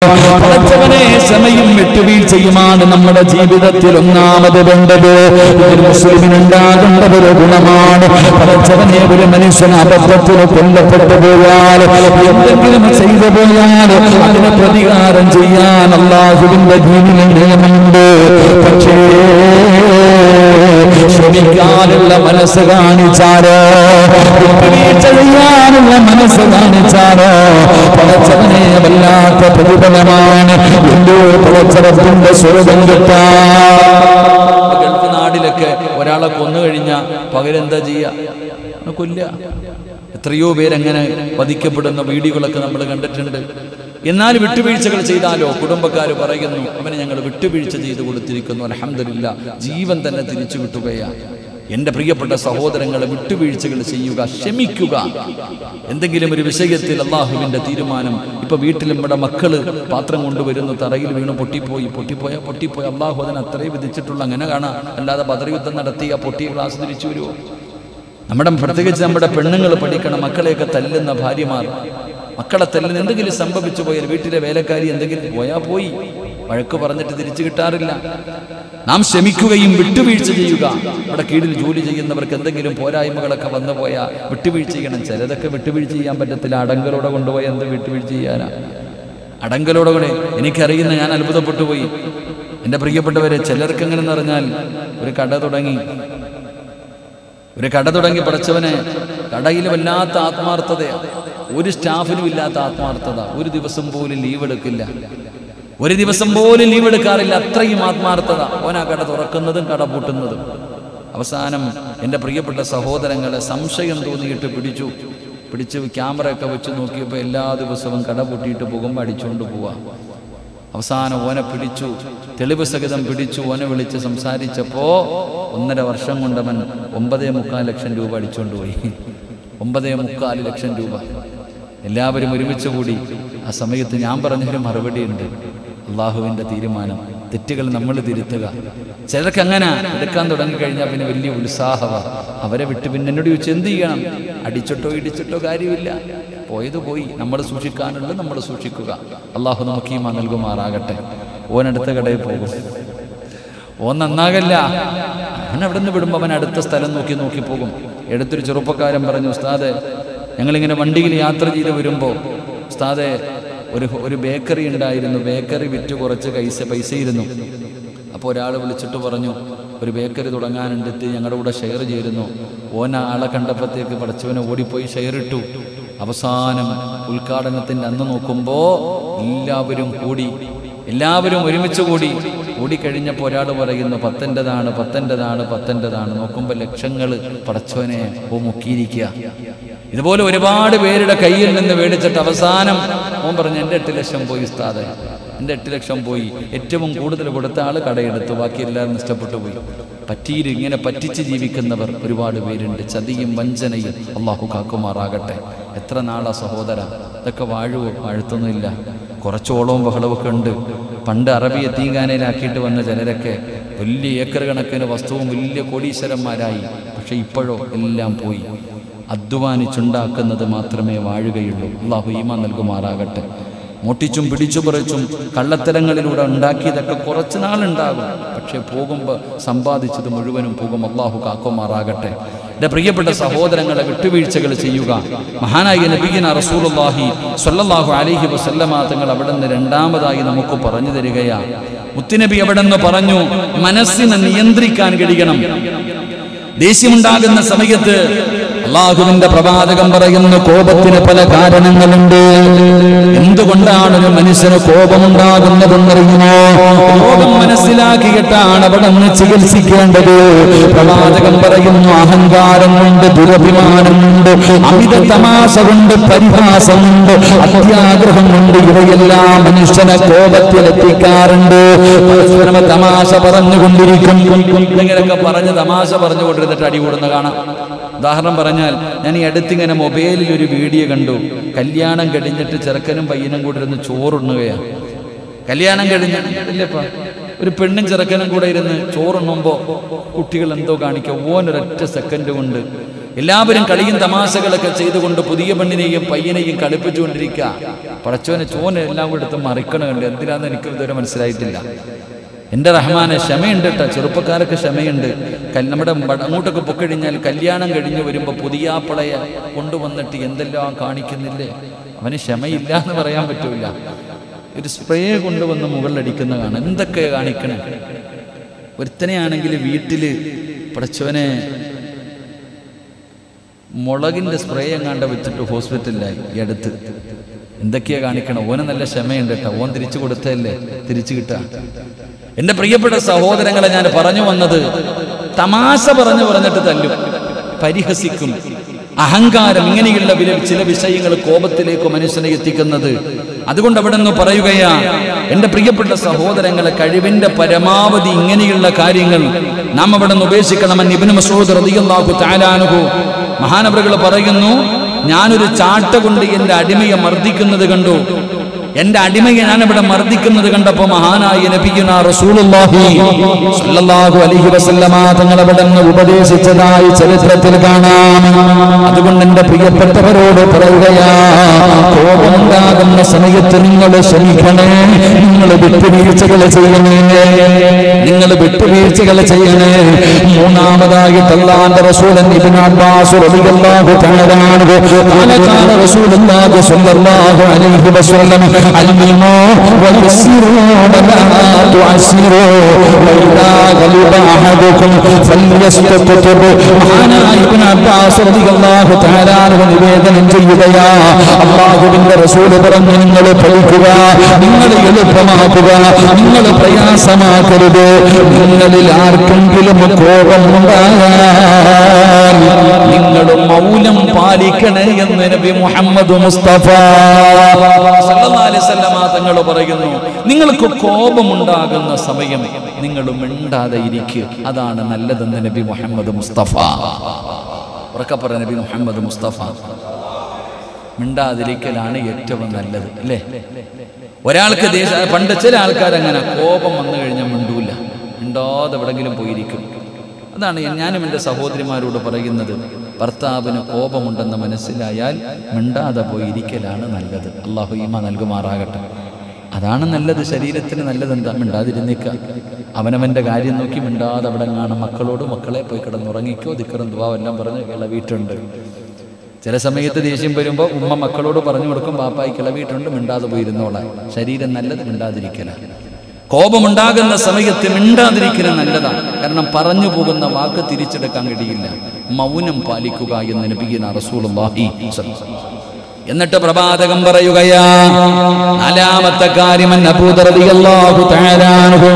പടച്ചവനെ ക്ഷമയും വിട്ടുവീഴ്ചയുമാണ് നമ്മുടെ ജീവിതത്തിൽ ഒന്നാമത് വേണ്ടത് ഒരു മുസ്ലിമിനുണ്ടാകേണ്ട ഒരു ഗുണമാണ് പടച്ചവനെ ഒരു മനുഷ്യൻ അബദ്ധത്തിൽ കൊല്ലപ്പെട്ടു പോയാൽ എന്തെങ്കിലും ചെയ്തു പോയാൽ അതിന് പ്രതികാരം ചെയ്യാൻ അള്ളാഹുവിന്റെ ദീനിൽ നിയമമുണ്ട് പക്ഷേ ക്ഷമിക്കാനുള്ള മനസ്സ് കാണിച്ചാലോ വിട്ടുവീഴ്ച ചെയ്യാനുള്ള മനസ്സ് കാണിച്ചാലോ പടച്ചവനെ വല്ലാത്ത പ്രതിഫലമാണ് എന്തോ പടച്ചവത്തിന്റെ സ്വർഗം കിട്ടാൻ ഗൾഫ് നാട്ടിലൊക്കെ ഒരാളെ കൊന്നു കഴിഞ്ഞാൽ പകരെന്താ ചെയ്യുക കൊല്ല എത്രയോ പേരങ്ങനെ വധിക്കപ്പെടുന്ന വീഡിയോകളൊക്കെ നമ്മൾ കണ്ടിട്ടുണ്ട് എന്നാൽ വിട്ടുവീഴ്ചകൾ ചെയ്താലോ കുടുംബക്കാർ പറയുന്നു അവനെ ഞങ്ങൾ വിട്ടുവീഴ്ച ചെയ്തു കൊടുത്തിരിക്കുന്നു അലഹമില്ല ജീവൻ തന്നെ തിരിച്ചു കിട്ടുകയാണ് എൻ്റെ പ്രിയപ്പെട്ട സഹോദരങ്ങളെ വിട്ടുവീഴ്ചകൾ ചെയ്യുക ക്ഷമിക്കുക എന്തെങ്കിലും ഒരു വിഷയത്തിൽ അള്ളാഹുവിൻ്റെ തീരുമാനം ഇപ്പൊ വീട്ടിൽ നമ്മുടെ മക്കള് പാത്രം കൊണ്ടുവരുന്നു തറയിൽ വീണ് പൊട്ടിപ്പോയി പൊട്ടിപ്പോയാൽ പൊട്ടിപ്പോയി അള്ളാഹു അതിന് അത്രയും വിധിച്ചിട്ടുള്ള അങ്ങനെ കാണാം അല്ലാതെ ബദർയുദ്ധം നടത്തി ആ പൊട്ടിയ ക്ലാസ് തിരിച്ചു വരുമോ നമ്മുടെ പ്രത്യേകിച്ച് നമ്മുടെ പെണ്ണുങ്ങൾ പഠിക്കണം മക്കളെയൊക്കെ തല്ലുന്ന ഭാര്യമാർ മക്കളെ തല്ലുന്ന എന്തെങ്കിലും സംഭവിച്ചു പോയാൽ വീട്ടിലെ വേലക്കാരി എന്തെങ്കിലും പോയാൽ പോയി വഴക്ക് പറഞ്ഞിട്ട് തിരിച്ചു കിട്ടാറില്ല നാം ക്ഷമിക്കുകയും വിട്ടുവീഴ്ച ചെയ്യുക നമ്മുടെ കീഴിൽ ജോലി ചെയ്യുന്നവർക്ക് എന്തെങ്കിലും പോരായ്മകളൊക്കെ വന്നു പോയാൽ വിട്ടുവീഴ്ച ചെയ്യണം ചിലതൊക്കെ വിട്ടുവീഴ്ച ചെയ്യാൻ പറ്റത്തില്ല അടങ്കലോടെ കൊണ്ടുപോയി എന്ത് വിട്ടുവീഴ്ച ചെയ്യാനാ അടങ്കലോടെ കൂടെ എനിക്കറിയുന്ന ഞാൻ അത്ഭുതപ്പെട്ടു പോയി എൻ്റെ പ്രിയപ്പെട്ടവരെ ചിലർക്ക് എങ്ങനെയെന്ന് പറഞ്ഞാൽ ഒരു കട തുടങ്ങി ഒരു കട തുടങ്ങി പഠിച്ചവനെ കടയിൽ വല്ലാത്ത ആത്മാർത്ഥതയാണ് ഒരു സ്റ്റാഫിനും ഇല്ലാത്ത ആത്മാർത്ഥത ഒരു ദിവസം പോലും ലീവ് എടുക്കില്ല ഒരു ദിവസം പോലും ലീവ് എടുക്കാറില്ല അത്രയും ആത്മാർത്ഥത ഓനാ കട തുറക്കുന്നതും കട പൂട്ടുന്നതും അവസാനം എൻ്റെ പ്രിയപ്പെട്ട സഹോദരങ്ങളെ സംശയം തോന്നിയിട്ട് പിടിച്ചു പിടിച്ച് ക്യാമറയൊക്കെ വെച്ച് നോക്കിയപ്പോൾ എല്ലാ ദിവസവും കട പൂട്ടിയിട്ട് പോകുമ്പോൾ അടിച്ചുകൊണ്ട് പോവാം അവസാനം ഓനെ പിടിച്ചു തെളിവ് സഹിതം പിടിച്ചു ഓനെ വിളിച്ച് സംസാരിച്ചപ്പോ ഒന്നര വർഷം കൊണ്ടവൻ ഒമ്പതേ മുക്കാൽ ലക്ഷം രൂപ അടിച്ചുകൊണ്ട് പോയി ഒമ്പതേ മുക്കാൽ ലക്ഷം രൂപ എല്ലാവരും ഒരുമിച്ച് കൂടി ആ സമയത്ത് ഞാൻ പറഞ്ഞൊരു മറുപടിയുണ്ട് അള്ളാഹുവിൻ്റെ തീരുമാനം തെറ്റുകൾ നമ്മൾ തിരുത്തുക ചിലർക്ക് അങ്ങനെ എടുക്കാൻ തുടങ്ങിക്കഴിഞ്ഞാൽ പിന്നെ വലിയ ഉത്സാഹമാണ് അവരെ വിട്ട് പിന്നെ എന്നോട് ചോദിച്ചു എന്ത് ചെയ്യണം അടിച്ചിട്ടോ ഇടിച്ചിട്ടോ കാര്യമില്ല പോയത് പോയി നമ്മൾ സൂക്ഷിക്കാനുള്ളത് നമ്മൾ സൂക്ഷിക്കുക അള്ളാഹു നമുക്ക് ഈ നൽകുമാറാകട്ടെ ഓനടുത്ത കടയിൽ പോകും ഓൻ നന്നാകല്ല അവൻ അവിടെ നിന്ന് വിടുമ്പോൾ അവൻ അടുത്ത സ്ഥലം നോക്കി നോക്കി പോകും എടുത്തൊരു ചെറുപ്പക്കാരൻ പറഞ്ഞു ഉസ്താദെ ഞങ്ങളിങ്ങനെ വണ്ടിയിൽ യാത്ര ചെയ്ത് വരുമ്പോൾ ഉസ്താദെ ഒരു ഒരു ബേക്കറി ഉണ്ടായിരുന്നു ബേക്കറി വിറ്റ് കുറച്ച് പൈസ പൈസ ഇരുന്നു അപ്പോൾ ഒരാൾ വിളിച്ചിട്ട് പറഞ്ഞു ഒരു ബേക്കറി തുടങ്ങാനുണ്ടെത്തി ഞങ്ങളുടെ കൂടെ ഷെയർ ചേരുന്നു ഓന ആളെ കണ്ടപ്പോഴത്തേക്ക് പഠിച്ചവനെ ഓടിപ്പോയി ഷെയർ ഇട്ടു അവസാനം ഉദ്ഘാടനത്തിൻ്റെ അന്ന് നോക്കുമ്പോൾ എല്ലാവരും കൂടി എല്ലാവരും ഒരുമിച്ച് കൂടി കൂടിക്കഴിഞ്ഞപ്പോൾ ഒരാൾ പറയുന്നു പത്തൻ്റെതാണ് പത്തൻ്റെതാണ് പത്തൻ്റെതാണ് നോക്കുമ്പോൾ ലക്ഷങ്ങൾ പടച്ചവനെ ഓ മുക്കിയിരിക്കുക ഇതുപോലെ ഒരുപാട് പേരുടെ കയ്യിൽ നിന്ന് മേടിച്ചിട്ട് അവസാനം ഓൻ പറഞ്ഞു എൻ്റെ എട്ട് ലക്ഷം പോയി ഉസ്താദെ എൻ്റെ എട്ട് ലക്ഷം പോയി ഏറ്റവും കൂടുതൽ കൊടുത്ത ആൾ കടയെടുത്തു ബാക്കി എല്ലാവരും നഷ്ടപ്പെട്ടു പോയി പറ്റിയിൽ ഇങ്ങനെ പറ്റിച്ച് ജീവിക്കുന്നവർ ഒരുപാട് പേരുണ്ട് ചതിയും വഞ്ചനയും അള്ളാഹു കാക്കുമാറാകട്ടെ എത്ര നാളാ സഹോദര ഇതൊക്കെ വാഴുവോ വാഴ്ത്തൊന്നുമില്ല കുറച്ചോളവും ബഹളമൊക്കെ ഉണ്ട് പണ്ട് അറബി എത്തീങ്കാനയിലാക്കിയിട്ട് വന്ന ചിലരൊക്കെ വലിയ ഏക്കർ കണക്കിന് വസ്തുവും വലിയ കോടീശ്വരന്മാരായി പക്ഷെ ഇപ്പോഴോ എല്ലാം പോയി അധ്വാനിച്ചുണ്ടാക്കുന്നത് മാത്രമേ വാഴുകയുള്ളൂ അള്ളാഹു ഈമ നൽകുമാറാകട്ടെ മുട്ടിച്ചും പിടിച്ചു പറിച്ചും കള്ളത്തരങ്ങളിലൂടെ ഉണ്ടാക്കിയതൊക്കെ കുറച്ച് നാളുണ്ടാകും പക്ഷെ പോകുമ്പോൾ സമ്പാദിച്ചത് മുഴുവനും പോകും അള്ളാഹു കാക്കുമാറാകട്ടെ എൻ്റെ പ്രിയപ്പെട്ട സഹോദരങ്ങളെ വിട്ടുവീഴ്ചകൾ ചെയ്യുക മഹാനായ നബീന റസൂലുള്ളാഹി സ്വല്ലല്ലാഹു അലൈഹി വസല്ലമ തങ്ങൾ അവിടെ നിന്ന് രണ്ടാമതായി നമുക്ക് പറഞ്ഞു തരികയാണ് മുത്തുനബി അവിടെ നിന്ന് പറഞ്ഞു മനസ്സിനെ നിയന്ത്രിക്കാൻ കഴിയണം ദേഷ്യമുണ്ടാകുന്ന സമയത്ത് അള്ളാഹുവിന്റെ പ്രവാചകം പറയുന്നു കോപത്തിന് പല കാരണങ്ങളുണ്ട് എന്തുകൊണ്ടാണ് ഒരു മനുഷ്യന് കോപമുണ്ടാകുന്നതെന്നറിയുമോ കോപം മനസ്സിലാക്കിയിട്ടാണ് അവിടെ നിന്ന് ചികിത്സിക്കേണ്ടത് പ്രവാചകം പറയുന്നു അഹങ്കാരം കൊണ്ട് ദുരഭിമാനം കൊണ്ട് അമിത തമാശ കൊണ്ട് പരിഹാസം കൊണ്ട് അത്യാഗ്രഹം കൊണ്ട് ഇവയെല്ലാം മനുഷ്യനെ കോപത്തിലെത്തിക്കാറുണ്ട് പരസ്പരം തമാശ പറഞ്ഞുകൊണ്ടിരിക്കും ഇങ്ങനെയൊക്കെ പറഞ്ഞ് തമാശ പറഞ്ഞുകൊണ്ടിരുന്നിട്ട് അടി കൂടുന്ന കാണാം ഉദാഹരണം പറഞ്ഞാൽ ഞാൻ ഈ അടുത്തിങ്ങനെ മൊബൈലിൽ ഒരു വീഡിയോ കണ്ടു കല്യാണം കഴിഞ്ഞിട്ട് ചെറുക്കനും പയ്യനും കൂടെ ഇരുന്ന് ചോറുണ്ണുകയാണ് കല്യാണം കഴിഞ്ഞ ഇല്ലപ്പാ ഒരു പെണ്ണും ചെറുക്കനും കൂടെ ഇരുന്ന് ചോറുണ്ണുമ്പോൾ കുട്ടികൾ എന്തോ കാണിക്കുക ഓനൊരൊറ്റ സെക്കൻഡ് കൊണ്ട് എല്ലാവരും കളിയും തമാശകളൊക്കെ ചെയ്തുകൊണ്ട് പുതിയ പെണ്ണിനെയും പയ്യനെയും കളിപ്പിച്ചുകൊണ്ടിരിക്കുക പടച്ചോനെ ചോനെ എല്ലാം കൂടെ എടുത്ത് മറിക്കണമുണ്ട് എന്തിനാന്ന് എനിക്ക് ഇതുവരെ മനസ്സിലായിട്ടില്ല എൻ്റെ റഹ്മാനെ ക്ഷമയുണ്ട് കേട്ടോ ചെറുപ്പക്കാർക്ക് ക്ഷമയുണ്ട് കൽ- നമ്മുടെ വട- അങ്ങോട്ടൊക്കെ പൊക്കഴിഞ്ഞാൽ കല്യാണം കഴിഞ്ഞ് വരുമ്പോൾ പുതിയാപ്പളയെ കൊണ്ടുവന്നിട്ട് എന്തെല്ലാം കാണിക്കുന്നില്ലേ അവന് ക്ഷമയില്ല എന്ന് പറയാൻ പറ്റൂല ഒരു സ്പ്രേ കൊണ്ടുവന്ന് മുകളിലടിക്കുന്ന കാണാം എന്തൊക്കെ കാണിക്കണേ ഒരുത്തനെയാണെങ്കിൽ വീട്ടിൽ പടച്ചവനെ മുളകിന്റെ സ്പ്രേ എങ്ങാണ്ട് വെച്ചിട്ട് ഹോസ്പിറ്റലിലായി ഈ അടുത്ത് എന്തൊക്കെയാ കാണിക്കണം ഓന് നല്ല ക്ഷമയുണ്ട് കേട്ടോ ഓൻ തിരിച്ചു കൊടുത്തതല്ലേ തിരിച്ചു കിട്ടാ എന്റെ പ്രിയപ്പെട്ട സഹോദരങ്ങളെ ഞാൻ പറഞ്ഞു വന്നത് തമാശ പറഞ്ഞു പറഞ്ഞിട്ട് തല്ലും പരിഹസിക്കും അഹങ്കാരം ഇങ്ങനെയുള്ള വില- ചില വിഷയങ്ങൾ കോപത്തിലേക്ക് മനുഷ്യനെ എത്തിക്കുന്നത് അതുകൊണ്ട് അവിടെ നിന്ന് പറയുകയാ എന്റെ പ്രിയപ്പെട്ട സഹോദരങ്ങളെ കഴിവിന്റെ പരമാവധി ഇങ്ങനെയുള്ള കാര്യങ്ങൾ നാം അവിടെ നിന്ന് ഉപേക്ഷിക്കണമെന്ന് ഇബിന് മസൂദ് റളിയല്ലാഹു തആലാനുഹു മഹാനവറുകൾ പറയുന്നു ഞാനൊരു ചാട്ട കൊണ്ട് എന്റെ അടിമയെ മർദ്ദിക്കുന്നത് കണ്ടു എന്റെ അടിമയെ ഞാൻ ഇവിടെ മർദ്ദിക്കുന്നത് കണ്ടപ്പോ മഹാനായ നബിയുന റസൂലുള്ളാഹി സ്വല്ലല്ലാഹു അലൈഹി വസല്ലമ തങ്ങൾ അവിടെ നിന്ന് ഉപദേശിച്ചതായി ചരിത്രത്തിൽ കാണാം അതുകൊണ്ട് എന്റെ പ്രിയപ്പെട്ടവരോട് പറയുകയാ കോപമുണ്ടാകുന്ന സമയത്ത് നിങ്ങൾ ക്ഷമിക്കണേ നിങ്ങൾ വിട്ടുവീഴ്ചകൾ ചെയ്യണേ നിങ്ങൾ വിട്ടുവീഴ്ചകൾ ചെയ്യണേ മൂന്നാമതായിട്ട് അല്ലാന്റെ റസൂലൻ ഇബ്നു അബ്ബാസ് റളിയല്ലാഹു തആല അൻഹു قال قال رسول الله صلى الله عليه وسلم علموا ويسروا ولا تعسروا وإذا غلب أحدكم فليستقطب മഹാനായ ഇബ്നു അബ്ബാസ് റളിയല്ലാഹു തആല അൻഹു നിവേദനം ചെയ്യുകയാ അല്ലാഹുവിന്റെ റസൂൽ പറഞ്ഞു നിങ്ങൾ പഠിക്കുക നിങ്ങൾ എളുപ്പമാക്കുക നിങ്ങൾ പ്രയാസമാക്കരുത് നിങ്ങളിൽ ആർക്കെങ്കിലും കോപമുണ്ടായാൽ നിങ്ങൾ മൗനം പാലിക്കണേ എന്ന് നബി മുഹമ്മദ് മുസ്തഫ സല്ലല്ലാഹു അലൈഹി വസല്ലമ തങ്ങൾ പറയുന്നു നിങ്ങൾക്ക് കോപമുണ്ടാകുന്ന സമയം നിങ്ങൾ മിണ്ടാതെ ഇരിക്കുക അതാണ് നല്ലതെന്ന് നബി മുഹമ്മദ് മുസ്തഫ ഉറക്കപ്പറ നബി മുഹമ്മദ് മുസ്തഫ മിണ്ടാതിരിക്കലാണ് ഏറ്റവും നല്ലത് അല്ലേ ഒരാൾക്ക് ദേശ പണ്ട് ചില ആൾക്കാർ അങ്ങനെ കോപം വന്നു കഴിഞ്ഞാൽ മിണ്ടൂല മിണ്ടാതെ എവിടെങ്കിലും പോയിരിക്കും അതാണ് ഞാനും എൻ്റെ സഹോദരിമാരോട് പറയുന്നത് ഭർത്താവിന് കോപമുണ്ടെന്ന് മനസ്സിലായാൽ മിണ്ടാതെ പോയിരിക്കലാണ് നല്ലത് അള്ളാഹു ഈമ നൽകുമാറാകട്ടെ അതാണ് നല്ലത് ശരീരത്തിന് നല്ലത് എന്താ മിണ്ടാതിരുന്നേക്ക അവനവൻ്റെ കാര്യം നോക്കി മിണ്ടാതെ അവിടെ കാണും മക്കളോട് മക്കളെ പോയി കിടന്നുറങ്ങിക്കോ ദിക്കറും ദുവാവെല്ലാം പറഞ്ഞ് ഇളവിയിട്ടുണ്ട് ചില സമയത്ത് ദേഷ്യം വരുമ്പോൾ ഉമ്മ മക്കളോട് പറഞ്ഞു കൊടുക്കും പാപ്പായി കിളവിയിട്ടുണ്ട് മിണ്ടാതെ പോയിരുന്നോളാം ശരീരം നല്ലത് മിണ്ടാതിരിക്കല കോപമുണ്ടാകുന്ന സമയത്ത് മിണ്ടാതിരിക്കൽ നല്ലതാണ് കാരണം പറഞ്ഞു പോകുന്ന വാക്ക് തിരിച്ചെടുക്കാൻ കഴിയില്ല മൗനം പാലിക്കുക എന്ന് നബിയന റസൂലുള്ളാഹി സ്വല്ലല്ലാഹു അലൈഹി വസല്ലം. എന്നിട്ട് പ്രവാചകം പറയുകയാ നാലാമത്തെ കാര്യം അൻ അബൂദർ റളിയല്ലാഹു തആല അൻഹു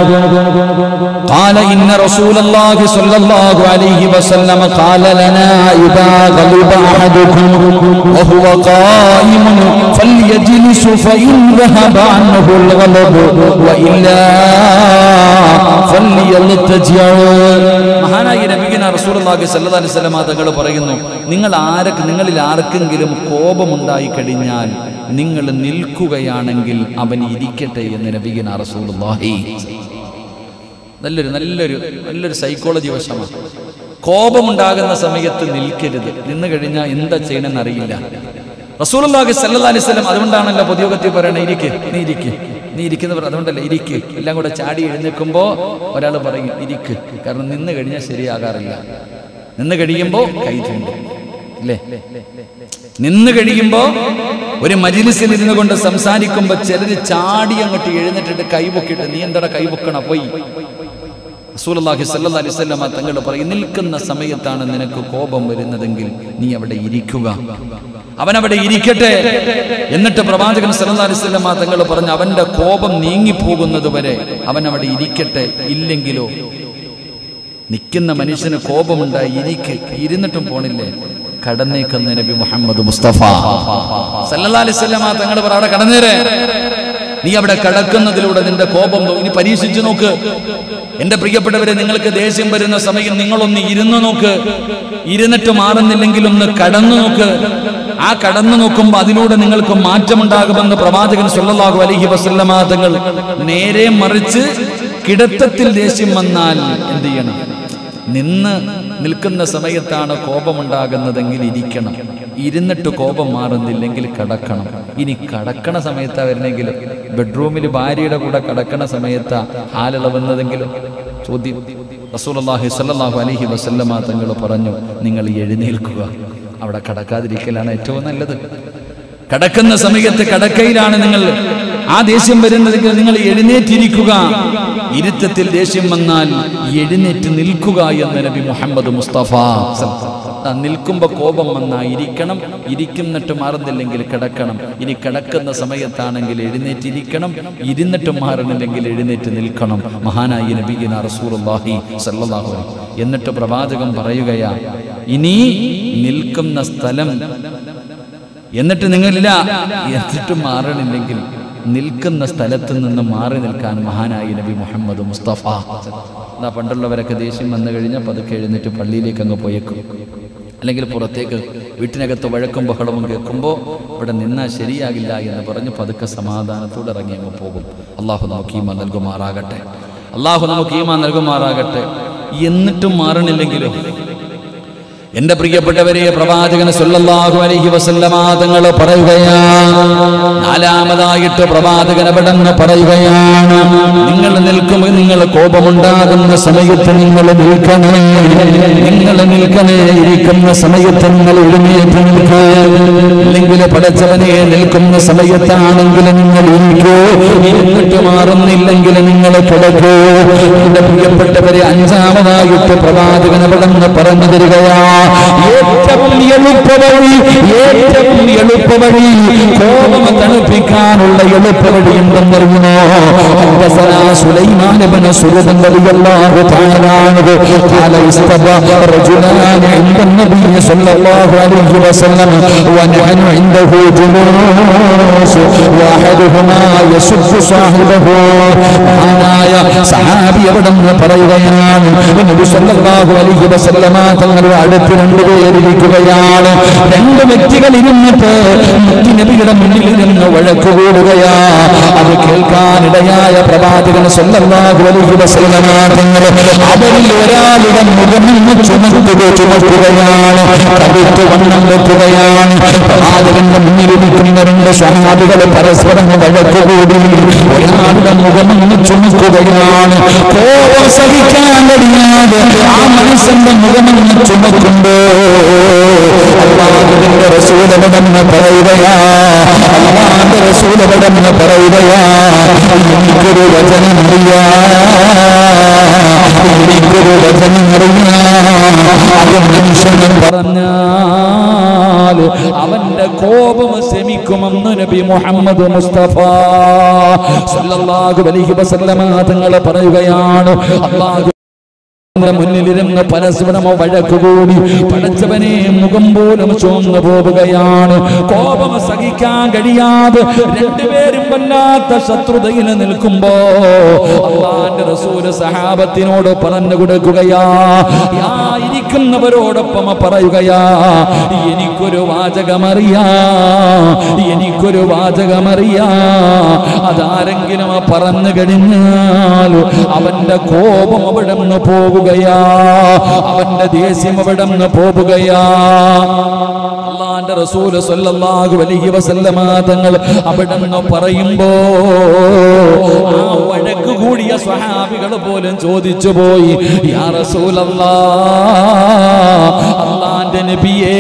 قال إن رسول الله صلى الله عليه وسلم قال لنا إذا غلب أحدكم وهو قائم فليجلس فإن ذهب عنه الغلب وإلا فليلتجع മഹാനായ നബിഗന റസൂലുള്ളാഹി സ്വല്ലല്ലാഹി അലൈഹി വസല്ലമ തങ്ങൾ പറയുന്നു നിങ്ങൾ ആരൊക്കെ നിങ്ങളിൽ ആർക്കെങ്കിലും കോപമുണ്ടായി കഴിഞ്ഞാൽ നിങ്ങൾ നിൽക്കുകയാണെങ്കിൽ അവൻ ഇരിക്കട്ടെ എന്ന് നബിഗന റസൂലുള്ളാഹി നല്ലൊരു നല്ലൊരു നല്ലൊരു സൈക്കോളജി വശമാണ് കോപമുണ്ടാകുന്ന സമയത്ത് നിൽക്കരുത് നിന്ന് കഴിഞ്ഞാൽ എന്താ ചെയ്യണമെന്ന് അറിയില്ല റസൂലുള്ളാഹി സല്ലല്ലാഹി അലൈഹി വസല്ലം അതുകൊണ്ടാണല്ലോ പൊതുയോഗത്തിൽ പറയണേ ഇരിക്ക് നീ ഇരിക്ക് നീ ഇരിക്കുന്ന പറ- അതുകൊണ്ടല്ലേ ഇരിക്ക് എല്ലാം കൂടെ ചാടി എഴുന്നേൽക്കുമ്പോൾ ഒരാൾ പറയും ഇരിക്ക് കാരണം നിന്ന് കഴിഞ്ഞാൽ ശരിയാകാറില്ല നിന്ന് കഴിയുമ്പോൾ കൈ ചൂണ്ടും അല്ലേ നിന്ന് കഴിയുമ്പോൾ ഒരു മജിലിസിൽ ഇരുന്ന് കൊണ്ട് സംസാരിക്കുമ്പോൾ ചിലര് ചാടി അങ്ങോട്ട് എഴുന്നേറ്റിട്ട് കൈപൊക്കിയിട്ട് നീ എന്താ കൈപൊക്കണ പോയി റസൂലുള്ളാഹി സ്വല്ലല്ലാഹി അലൈഹി വസല്ലമ തങ്ങൾ പറയും നിൽക്കുന്ന സമയത്താണ് നിനക്ക് കോപം വരുന്നതെങ്കിൽ നീ അവിടെ ഇരിക്കുക അവൻ അവിടെ ഇരിക്കട്ടെ എന്നിട്ട് പ്രവാചകൻ സല്ലല്ലാഹി അലൈഹി വസല്ലമ തങ്ങൾ പറഞ്ഞു അവന്റെ കോപം നീങ്ങിപ്പോകുന്നത് വരെ അവൻ അവിടെ ഇരിക്കട്ടെ ഇല്ലെങ്കിലോ നിൽക്കുന്ന മനുഷ്യന് കോപമുണ്ടായി ഇരിക്ക് ഇരുന്നിട്ടും പോണില്ലേ കടന്നേക്കുന്ന നബി മുഹമ്മദ് മുസ്തഫ സല്ലല്ലാഹി അലൈഹി വസല്ലമ തങ്ങൾ പറ അവിടെ കടന്നേരെ നീ അവിടെ കടക്കുന്നതിലൂടെ നിന്റെ കോപം നോ- ഇനി പരീക്ഷിച്ചു നോക്ക് എന്റെ പ്രിയപ്പെട്ടവരെ നിങ്ങൾക്ക് ദേഷ്യം വരുന്ന സമയം നിങ്ങളൊന്ന് ഇരുന്ന് നോക്ക് ഇരുന്നിട്ട് മാറുന്നില്ലെങ്കിൽ ഒന്ന് കടന്നു നോക്ക് ആ കടന്നു നോക്കുമ്പോൾ അതിലൂടെ നിങ്ങൾക്ക് മാറ്റമുണ്ടാകുമെന്ന് പ്രവാചകൻ സല്ലല്ലാഹു അലൈഹി വസല്ലമ തങ്ങൾ നേരെ മറിച്ച് കിടത്തത്തിൽ ദേഷ്യം വന്നാൽ എന്ത് ചെയ്യണം നിന്ന് നിൽക്കുന്ന സമയത്താണ് കോപമുണ്ടാകുന്നതെങ്കിൽ ഇരിക്കണം ഇരുന്നിട്ട് കോപം മാറുന്നില്ലെങ്കിൽ കടക്കണം ഇനി കടക്കണ സമയത്താ വരുന്നെങ്കിലും ബെഡ്റൂമിൽ ഭാര്യയുടെ കൂടെ കടക്കണ സമയത്താ ഹാലിളവുന്നതെങ്കിലും ചോദ്യം റസൂലുള്ളാഹി സ്വല്ലല്ലാഹു അലൈഹി വസല്ലമ തങ്ങൾ പറഞ്ഞു നിങ്ങൾ എഴുന്നേൽക്കുക അവിടെ കടക്കാതിരിക്കലാണ് ഏറ്റവും നല്ലത് കടക്കുന്ന സമയത്ത് കടക്കയിലാണ് നിങ്ങൾ ആ ദേഷ്യം വരുന്നതെങ്കിൽ നിങ്ങൾ എഴുന്നേറ്റിരിക്കുക ഇരുത്തത്തിൽ ദേഷ്യം വന്നാൽ എഴുന്നേറ്റ് നിൽക്കുക എന്ന് നബി മുഹമ്മദ് മുസ്തഫ ആ, നിൽക്കുമ്പോ കോപം വന്നാ ഇരിക്കണം ഇരിക്കുന്നിട്ട് മാറുന്നില്ലെങ്കിൽ കിടക്കണം ഇനി കിടക്കുന്ന സമയത്താണെങ്കിൽ എഴുന്നേറ്റിരിക്കണം ഇരുന്നിട്ട് മാറുന്നില്ലെങ്കിൽ എഴുന്നേറ്റ് നിൽക്കണം മഹാനായി നബീന റസൂലുള്ളാഹി സല്ലല്ലാഹു അലൈഹി എന്നിട്ട് പ്രവാചകൻ പറയുകയാ ഇനി നിൽക്കുന്ന സ്ഥലം എന്നിട്ട് നിങ്ങളില്ല എന്നിട്ട് മാറണില്ലെങ്കിൽ നിൽക്കുന്ന സ്ഥലത്ത് നിന്ന് മാറി നിൽക്കാൻ മഹാനായി നബി മുഹമ്മദ് മുസ്തഫ എന്നാ പണ്ടുള്ളവരൊക്കെ ദേഷ്യം വന്നു കഴിഞ്ഞാൽ പതുക്കെ എഴുന്നേറ്റ് പള്ളിയിലേക്ക് അങ്ങ് പോയേക്കും അല്ലെങ്കിൽ പുറത്തേക്ക് വീട്ടിനകത്ത് വഴക്കും ബഹളവും കേൾക്കുമ്പോൾ ഇവിടെ നിന്നാൽ ശരിയാകില്ല എന്ന് പറഞ്ഞ് പതുക്കെ സമാധാനത്തോടെ ഇറങ്ങി അങ്ങ് പോകും അള്ളാഹു നമുക്ക് ഈമ നൽകുമാറാകട്ടെ അള്ളാഹു നമുക്ക് ഈമ നൽകുമാറാകട്ടെ എന്നിട്ടും മാറണില്ലെങ്കിലും എന്റെ പ്രിയപ്പെട്ടവരെ പ്രവാചകൻ സല്ലല്ലാഹു അലൈഹി വസല്ലമ തങ്ങൾ പറയുകയാണ് നാലാമതായിട്ട് പ്രവാചകൻ അവിടെന്ന് പറയുകയാണ് നിങ്ങൾ നിൽക്കുമ്പോൾ നിങ്ങൾ കോപമുണ്ടാകുന്ന സമയത്ത് നിങ്ങൾ നിൽക്കണേ നിങ്ങൾ നിൽക്കണേ ഇരിക്കുന്ന സമയത്ത് നിങ്ങൾ എഴുന്നേറ്റ് നിൽക്കൂ അല്ലെങ്കിൽ പടച്ചവനെ നിൽക്കുന്ന സമയത്താണെങ്കിൽ നിങ്ങൾ ഇരിക്കൂ ഇരുന്നിട്ട് മാറുന്നില്ലെങ്കിൽ നിങ്ങൾ കിടക്കൂ എന്റെ പ്രിയപ്പെട്ടവരെ അഞ്ചാമതായിട്ട് പ്രവാചകൻ അവിടെന്ന് പറഞ്ഞു തരികയാ ഏറ്റവും എളുപ്പവഴി ഏറ്റവും എളുപ്പവഴി കോപം തണുപ്പിക്കാനുള്ള എളുപ്പവഴി എന്തെന്നറിയുമോ حدثنا سليمان بن سرد رضي الله تعالى عنه قال استبى رجلان عند النبي صلى الله عليه وسلم ونحن عنده جلوس واحدهما يسب صاحبه മഹാനായ സഹാബി എവിടെ നിന്ന് പറയുകയാണ് നബി സല്ലല്ലാഹു അലൈഹി വസല്ലമ തങ്ങളുടെ അടുത്ത് രണ്ടുപേരിരിക്കുകയാണ് രണ്ട് വ്യക്തികൾ ഇരുന്നിട്ട് മുത്തി നബിയുടെ മുന്നിൽ ഇരുന്ന് വഴക്ക് കൂടുകയാ അത് കേൾക്കാനിടയായ പ്രവാചകൻ സല്ലല്ലാഹു അലൈഹി വസല്ലമ തങ്ങൾ അവരിൽ ഒരാളുടെ മുഖം നിന്ന് ചുമക്കുക ചുമക്കുകയാണ് കടുത്ത് വണ്ണം വെക്കുകയാണ് പ്രവാചകന്റെ മുന്നിൽ ഇരിക്കുന്ന രണ്ട് സഹാബികൾ പരസ്പരം വഴക്ക് കൂടി ഒരാളുടെ മുഖം നിന്ന് ചുമക്കുകയാണ് കോപം സഹിക്കാൻ കഴിയാതെ ആ മനുഷ്യന്റെ മുഖമെന്ന് ചുമക്കുമ്പോ അള്ളാഹുവിന്റെ റസൂലവടെന്ന് പറയുകയാ അള്ളാഹുന്റെ റസൂലവടെന്ന് പറയുകയാ എനിക്കൊരു വചനം അറിയാ എനിക്കൊരു വചനം അറിയാ അത് മനുഷ്യനും പറഞ്ഞാൽ അവന്റെ കോപം ശമിക്കുമെന്ന് നബി മുഹമ്മദ് മുസ്തഫ സല്ലല്ലാഹു അലൈഹി വസല്ലമ തങ്ങൾ പറയുകയാണ് അല്ലാഹു ന്റെ മുന്നിലിരുന്ന് പരസ്പരം വഴക്കുകൂടി പടച്ചവനെ മുഖം പോലും ചുവന്നു പോവുകയാണ് കോപം സഹിക്കാൻ കഴിയാതെ രണ്ടുപേരും വല്ലാത്ത ശത്രുതയിൽ നിൽക്കുമ്പോ അള്ളാന്റെ റസൂല് സഹാബത്തിനോട് പറഞ്ഞു കൊടുക്കുകയാ യാ ഇരിക്കുന്നവരോടൊപ്പം പറയുകയാ എനിക്കൊരു വാചകമറിയാ എനിക്കൊരു വാചകമറിയാ അതാരെങ്കിലും പറഞ്ഞു കഴിഞ്ഞാൽ അവന്റെ കോപം അവിടെ നിന്ന് പോവുകയാ അവന്റെ ദേഷ്യം അവിടെ നിന്ന് പോവുകയാ അള്ളാന്റെ റസൂല് സല്ലല്ലാഹു അലൈഹി വസല്ലമ തങ്ങൾ അവിടെ നിന്ന് പറയുമ്പോ ആ വഴക്ക് കൂടിയ സ്വഹാബികൾ പോലും ചോദിച്ചു പോയി യാ റസൂലല്ലാ അള്ളാന്റെ നബിയേ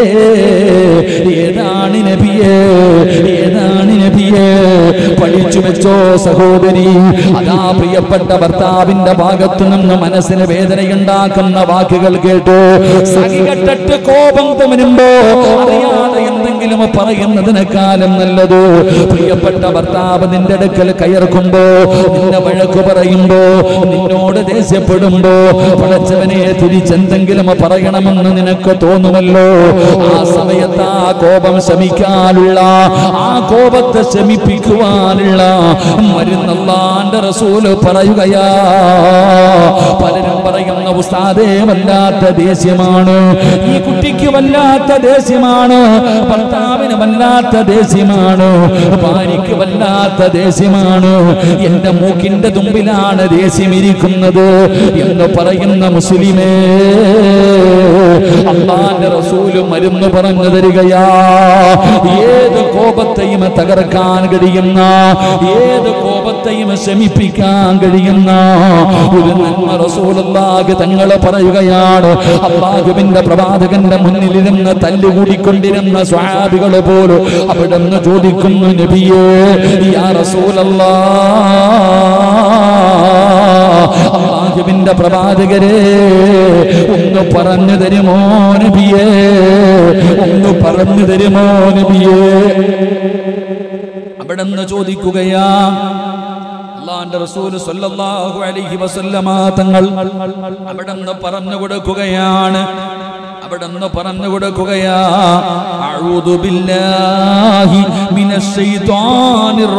ഏതാണ് നബിയേ ഏതാണ് നബിയേ പഠിച്ചു വെച്ചോ സഹോദരി അതാ പ്രിയപ്പെട്ട ഭർത്താവിന്റെ ഭാഗത്തു നിന്ന് മനസ്സിന് വേദനയുണ്ടാക്കുന്ന വാക്കുകൾ കേട്ടു സഹികെട്ടിട്ട് കോപം വരുമ്പോ അറിയാതെ എന്തെങ്കിലും പറയുന്നതിനേക്കാളും നല്ലത് പ്രിയപ്പെട്ട ഭർത്താവ് നിന്റെ അടുക്കൽ കയർക്കുമ്പോ നിന്നെ വഴക്ക് പറയുമ്പോ നിന്നോട് ദേഷ്യപ്പെടുമ്പോ പടച്ചവനെ തിരിച്ചെന്തെങ്കിലും പറയണമെന്ന് നിനക്ക് തോന്നുമല്ലോ ആ സമയത്ത് ആ കോപം ശമിക്കാനുള്ള ആ കോപത്തെ ശമിപ്പിക്കുവാനുള്ള മരുന്നല്ലാന്റെ റസൂല് പറയുകയാ പലരും പറയുന്ന ഉസ്താദേ വല്ലാത്ത ദേഷ്യമാണ് ഈ കുട്ടിക്ക് വല്ലാത്ത ദേഷ്യമാണ് ഭർത്താവിന് വല്ലാത്ത ദേഷ്യമാണ് ഭാര്യയ്ക്ക് വല്ലാത്ത ദേഷ്യമാണ് എന്റെ മൂക്കിന്റെ തുമ്പിലാണ് ദേഷ്യം ഇരിക്കുന്നത് എന്ന് പറയുന്ന മുസ്ലിമേ അള്ളാന്റെ റസൂല് മരുന്ന് പറഞ്ഞു തരികയാ ഏത് കോപത്തെയും തകർക്കാൻ കഴിയുന്ന ഏത് കോപത്തെയും ശമിപ്പിക്കാൻ കഴിയുന്ന ഒരു നന്മ റസൂലുള്ളാഹി തങ്ങൾ പറയുകയാണ് അള്ളാഹുവിന്റെ പ്രവാചകന്റെ മുന്നിലിരുന്ന് തല്ലുകൂടിക്കൊണ്ടിരുന്ന സ്വാബികൾ പോലും അവിടെ നിന്ന് ചോദിക്കുന്നു നബിയേ യാ റസൂലല്ലാ അള്ളാഹുവിന്റെ പ്രവാചകരെ ഒന്ന് പറഞ്ഞു തരുമോ നബിയേ ഒന്ന് പറഞ്ഞു തരുമോ നബിയേ അവിടെ നിന്ന് ചോദിക്കുകയാ അള്ളാന്റെ റസൂൽ സല്ലല്ലാഹു അലൈഹി വസല്ലമ തങ്ങൾ അവിടെ നിന്ന് പറഞ്ഞു കൊടുക്കുകയാണ് അവിടെ നിന്ന് പറഞ്ഞു കൊടുക്കുകയാ അഊദു ബില്ലാഹി മിനശ് ശൈത്വാനിർ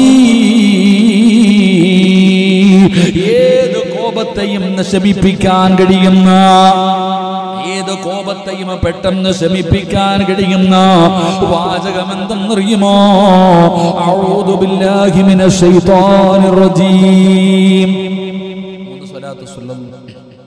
റജീം ഏത് കോപത്തെയും നശമിപ്പിക്കാൻ കഴിയുന്ന ഏത് കോപത്തെയും പെട്ടെന്ന് ശമിപ്പിക്കാൻ കഴിയുന്ന വാചകം എന്തെന്നറിയുമോ അഊദു ബില്ലാഹി മിനശ് ശൈത്വാനിർ റജീം മൂന്ന് സ്വലാത്ത് സ്വല്ലല്ലാഹു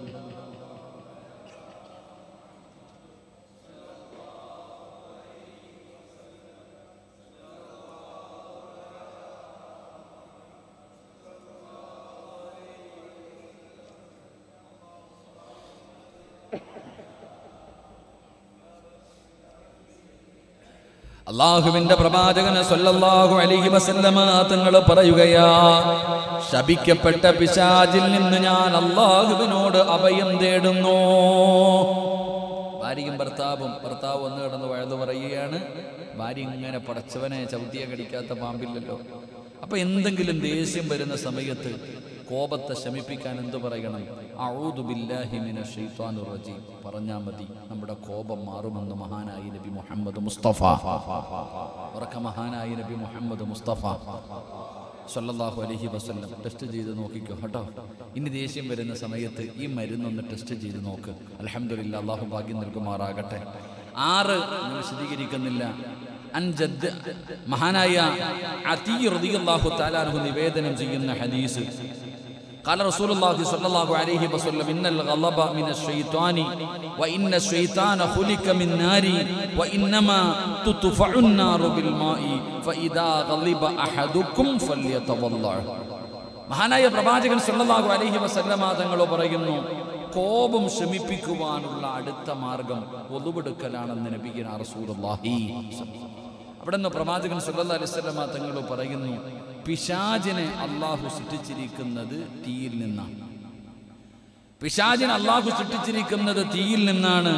അള്ളാഹുവിന്റെ പ്രവാചകന് സല്ലല്ലാഹു അലൈഹി വസല്ലമ തങ്ങൾ പറയുകയാ ശപിക്കപ്പെട്ട പിശാചിൽ നിന്ന് ഞാൻ അള്ളാഹുവിനോട് അഭയം തേടുന്നു ഭാര്യയും ഭർത്താവും ഭർത്താവ് വന്ന് കിടന്ന് വഴുതു പറയുകയാണ് ഭാര്യ ഇങ്ങനെ പടച്ചവനെ ചവിട്ടിയെ കടിക്കാത്ത പാമ്പില്ലല്ലോ അപ്പൊ എന്തെങ്കിലും ദേഷ്യം വരുന്ന സമയത്ത് കോപത്തെ ശമിപ്പിക്കാൻ എന്തു പറയണം അഊദു ബില്ലാഹി മിനശ് ശൈത്വാനിർ റജീം പറഞ്ഞാ മതി നമ്മുടെ കോപം മാറുമെന്ന് മഹാനായി നബി മുഹമ്മദ് മുസ്തഫ ഉറക്ക മഹാനായി നബി മുഹമ്മദ് മുസ്തഫ സല്ലല്ലാഹു അലൈഹി വസല്ലം ടെസ്റ്റ് ചെയ്ത് നോക്കിക്കോ കേട്ടോ ഇനി ദേഷ്യം വരുന്ന സമയത്ത് ഈ മരുന്നൊന്ന് ടെസ്റ്റ് ചെയ്ത് നോക്ക് അൽഹംദുലില്ലാ അള്ളാഹു ഭാഗ്യം നൽകുമാറാകട്ടെ ആറ് ഞാൻ വിശദീകരിക്കുന്നില്ല അൻജദ് മഹാനായ അതി റളിയല്ലാഹു തആല അൻഹു നിവേദനം ചെയ്യുന്ന ഹദീസ് قال رسول الله صلى الله عليه وسلم إن الغضب من الشيطان وإن الشيطان خلق من نار وإنما تطفع النار بالماء فإذا غضب أحدكم فليتضلع മഹാനായ പ്രവാചകൻ സല്ലല്ലാഹു അലൈഹി വസല്ലമ തങ്ങൾ പറയുന്നു കോപം ശമിപ്പിക്കുവാനുള്ള അടുത്ത മാർഗം ഒതുവെടുക്കലാണെന്ന് നബിഗിന റസൂലുള്ളാഹി അവിടെ നിന്ന് പ്രവാചകൻ സല്ലല്ലാഹു അലൈഹി വസല്ലമ തങ്ങൾ പറയുന്നു പിശാചിനെ അള്ളാഹു സൃഷ്ടിച്ചിരിക്കുന്നത് തീയിൽ നിന്നാണ് പിശാചിനെ അള്ളാഹു സൃഷ്ടിച്ചിരിക്കുന്നത് തീയിൽ നിന്നാണ്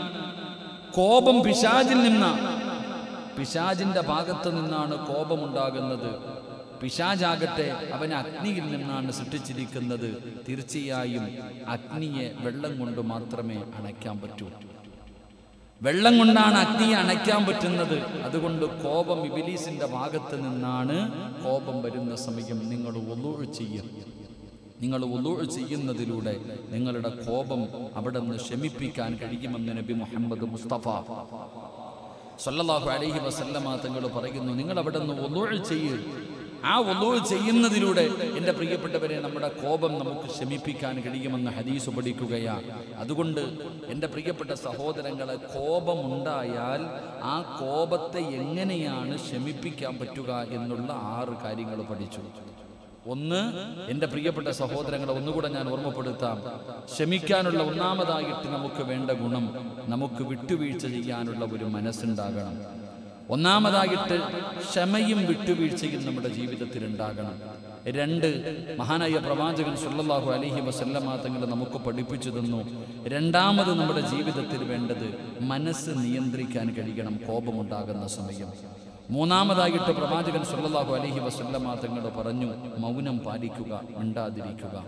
കോപം പിശാചിൽ നിന്നാണ് പിശാചിന്റെ ഭാഗത്ത് നിന്നാണ് കോപമുണ്ടാകുന്നത് പിശാജാകട്ടെ അവൻ അഗ്നിയിൽ നിന്നാണ് സൃഷ്ടിച്ചിരിക്കുന്നത് തീർച്ചയായും അഗ്നിയെ വെള്ളം കൊണ്ട് മാത്രമേ അണയ്ക്കാൻ പറ്റൂ വെള്ളം കൊണ്ടാണ് അഗ്നിയെ അണയ്ക്കാൻ പറ്റുന്നത് അതുകൊണ്ട് കോപം ഇബിലീസിന്റെ ഭാഗത്ത് നിന്നാണ് കോപം വരുന്ന സമയം നിങ്ങൾ ഒലൂഴ് ചെയ്യും നിങ്ങൾ ഒലൂഴ് ചെയ്യുന്നതിലൂടെ നിങ്ങളുടെ കോപം അവിടെ നിന്ന് ശമിപ്പിക്കാൻ കഴിയുമെന്ന് നബി മുഹമ്മദ് മുസ്തഫ സല്ലല്ലാഹു അലൈഹി വസല്ലമ തങ്ങൾ പറയുന്നു നിങ്ങൾ അവിടെ നിന്ന് ഒലൂഴ് ചെയ്യ് ആ ഒലൂഴ് ചെയ്യുന്നതിലൂടെ എൻ്റെ പ്രിയപ്പെട്ടവരെ നമ്മുടെ കോപം നമുക്ക് ശമിപ്പിക്കാൻ കഴിയുമെന്ന് ഹദീസ് പഠിക്കുകയാണ് അതുകൊണ്ട് എൻ്റെ പ്രിയപ്പെട്ട സഹോദരങ്ങളെ കോപമുണ്ടായാൽ ആ കോപത്തെ എങ്ങനെയാണ് ശമിപ്പിക്കാൻ പറ്റുക എന്നുള്ള ആറ് കാര്യങ്ങൾ പഠിച്ചു ഒന്ന് എൻ്റെ പ്രിയപ്പെട്ട സഹോദരങ്ങളെ ഒന്നുകൂടെ ഞാൻ ഓർമ്മപ്പെടുത്താം ക്ഷമിക്കാനുള്ള ഒന്നാമതായിട്ട് നമുക്ക് വേണ്ട ഗുണം നമുക്ക് വിട്ടുവീഴ്ച ചെയ്യാനുള്ള ഒരു മനസ്സുണ്ടാകണം ഒന്നാമതായിട്ട് ക്ഷമയും വിട്ടുവീഴ്ചയും നമ്മുടെ ജീവിതത്തിൽ ഉണ്ടാകണം രണ്ട് മഹാനായ പ്രവാചകൻ സല്ലല്ലാഹു അലൈഹി വസല്ലമ തങ്ങൾ നമുക്ക് പഠിപ്പിച്ചു തന്നു രണ്ടാമത് നമ്മുടെ ജീവിതത്തിൽ വേണ്ടത് മനസ്സ് നിയന്ത്രിക്കാൻ കഴിയണം കോപമുണ്ടാകുന്ന സമയം മൂന്നാമതായിട്ട് പ്രവാചകൻ സല്ലല്ലാഹു അലൈഹി വസല്ലമ തങ്ങൾ പറഞ്ഞു മൗനം പാലിക്കുക മിണ്ടാതിരിക്കുക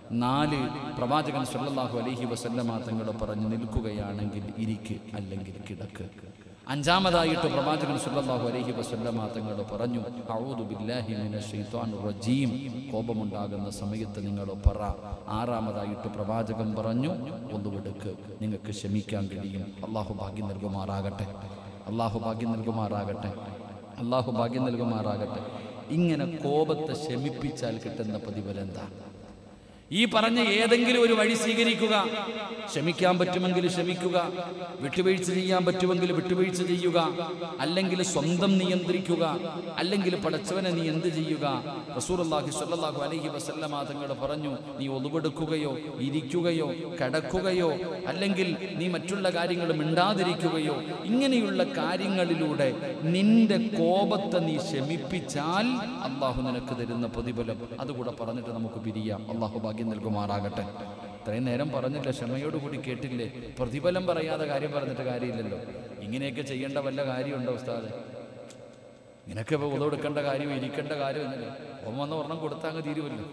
നാല് പ്രവാചകൻ സല്ലല്ലാഹു അലൈഹി വസല്ലമ തങ്ങൾ പറഞ്ഞു നിൽക്കുകയാണെങ്കിൽ ഇരിക്ക് അല്ലെങ്കിൽ കിടക്ക് അഞ്ചാമതായിട്ട് പ്രവാചകൻ സല്ലല്ലാഹു അലൈഹി വസല്ലമ തങ്ങൾ പറഞ്ഞു അഊദു ബില്ലാഹി മിനശ് ശൈത്വാനിർ റജീം കോപമുണ്ടാകുന്ന സമയത്ത് നിങ്ങൾ പറ ആറാമതായിട്ട് പ്രവാചകൻ പറഞ്ഞു ഒന്നുവെടുക്ക് നിങ്ങൾക്ക് ക്ഷമിക്കാൻ കഴിയും അള്ളാഹു ഭാഗ്യം നൽകുമാറാകട്ടെ അള്ളാഹു ഭാഗ്യം നൽകുമാറാകട്ടെ അള്ളാഹു ഭാഗ്യം നൽകുമാറാകട്ടെ ഇങ്ങനെ കോപത്തെ ശമിപ്പിച്ചാൽ കിട്ടുന്ന പ്രതിഫലം എന്താ ഈ പറഞ്ഞ ഏതെങ്കിലും ഒരു വഴി സ്വീകരിക്കുക ക്ഷമിക്കാൻ പറ്റുമെങ്കിൽ ക്ഷമിക്കുക വിട്ടുവീഴ്ച ചെയ്യാൻ പറ്റുമെങ്കിൽ വിട്ടുവീഴ്ച ചെയ്യുക അല്ലെങ്കിൽ സ്വന്തം നിയന്ത്രിക്കുക അല്ലെങ്കിൽ പടച്ചവനെ നീ എന്ത് ചെയ്യുക റസൂർല്ലാഹി സ്വല്ലല്ലാഹു അലൈഹി വസല്ലമ തങ്ങൾ പറഞ്ഞു നീ ഒതുവെടുക്കുകയോ ഇരിക്കുകയോ കിടക്കുകയോ അല്ലെങ്കിൽ നീ മറ്റുള്ള കാര്യങ്ങൾ മിണ്ടാതിരിക്കുകയോ ഇങ്ങനെയുള്ള കാര്യങ്ങളിലൂടെ നിന്റെ കോപത്തെ നീ ശമിപ്പിച്ചാൽ അള്ളാഹു നിനക്ക് തരുന്ന പ്രതിഫലം അതുകൂടെ പറഞ്ഞിട്ട് നമുക്ക് പിരിയാം അള്ളാഹു ഭാഗ്യം നൽകുമാറാകട്ടെ ഇത്രയും നേരം പറഞ്ഞില്ല ക്ഷമയോടുകൂടി കേട്ടില്ലേ പ്രതിഫലം പറയാതെ കാര്യം പറഞ്ഞിട്ട് കാര്യമില്ലല്ലോ ഇങ്ങനെയൊക്കെ ചെയ്യേണ്ട വല്ല കാര്യമുണ്ടോ ഉസ്താദെ നിനക്ക് ഇപ്പോൾ ഉതവെടുക്കേണ്ട കാര്യം ഇരിക്കേണ്ട കാര്യമൊന്നുമില്ല ഓം വന്ന് ഒരെണ്ണം കൊടുത്താൽ അങ്ങ് തീരുമല്ലോ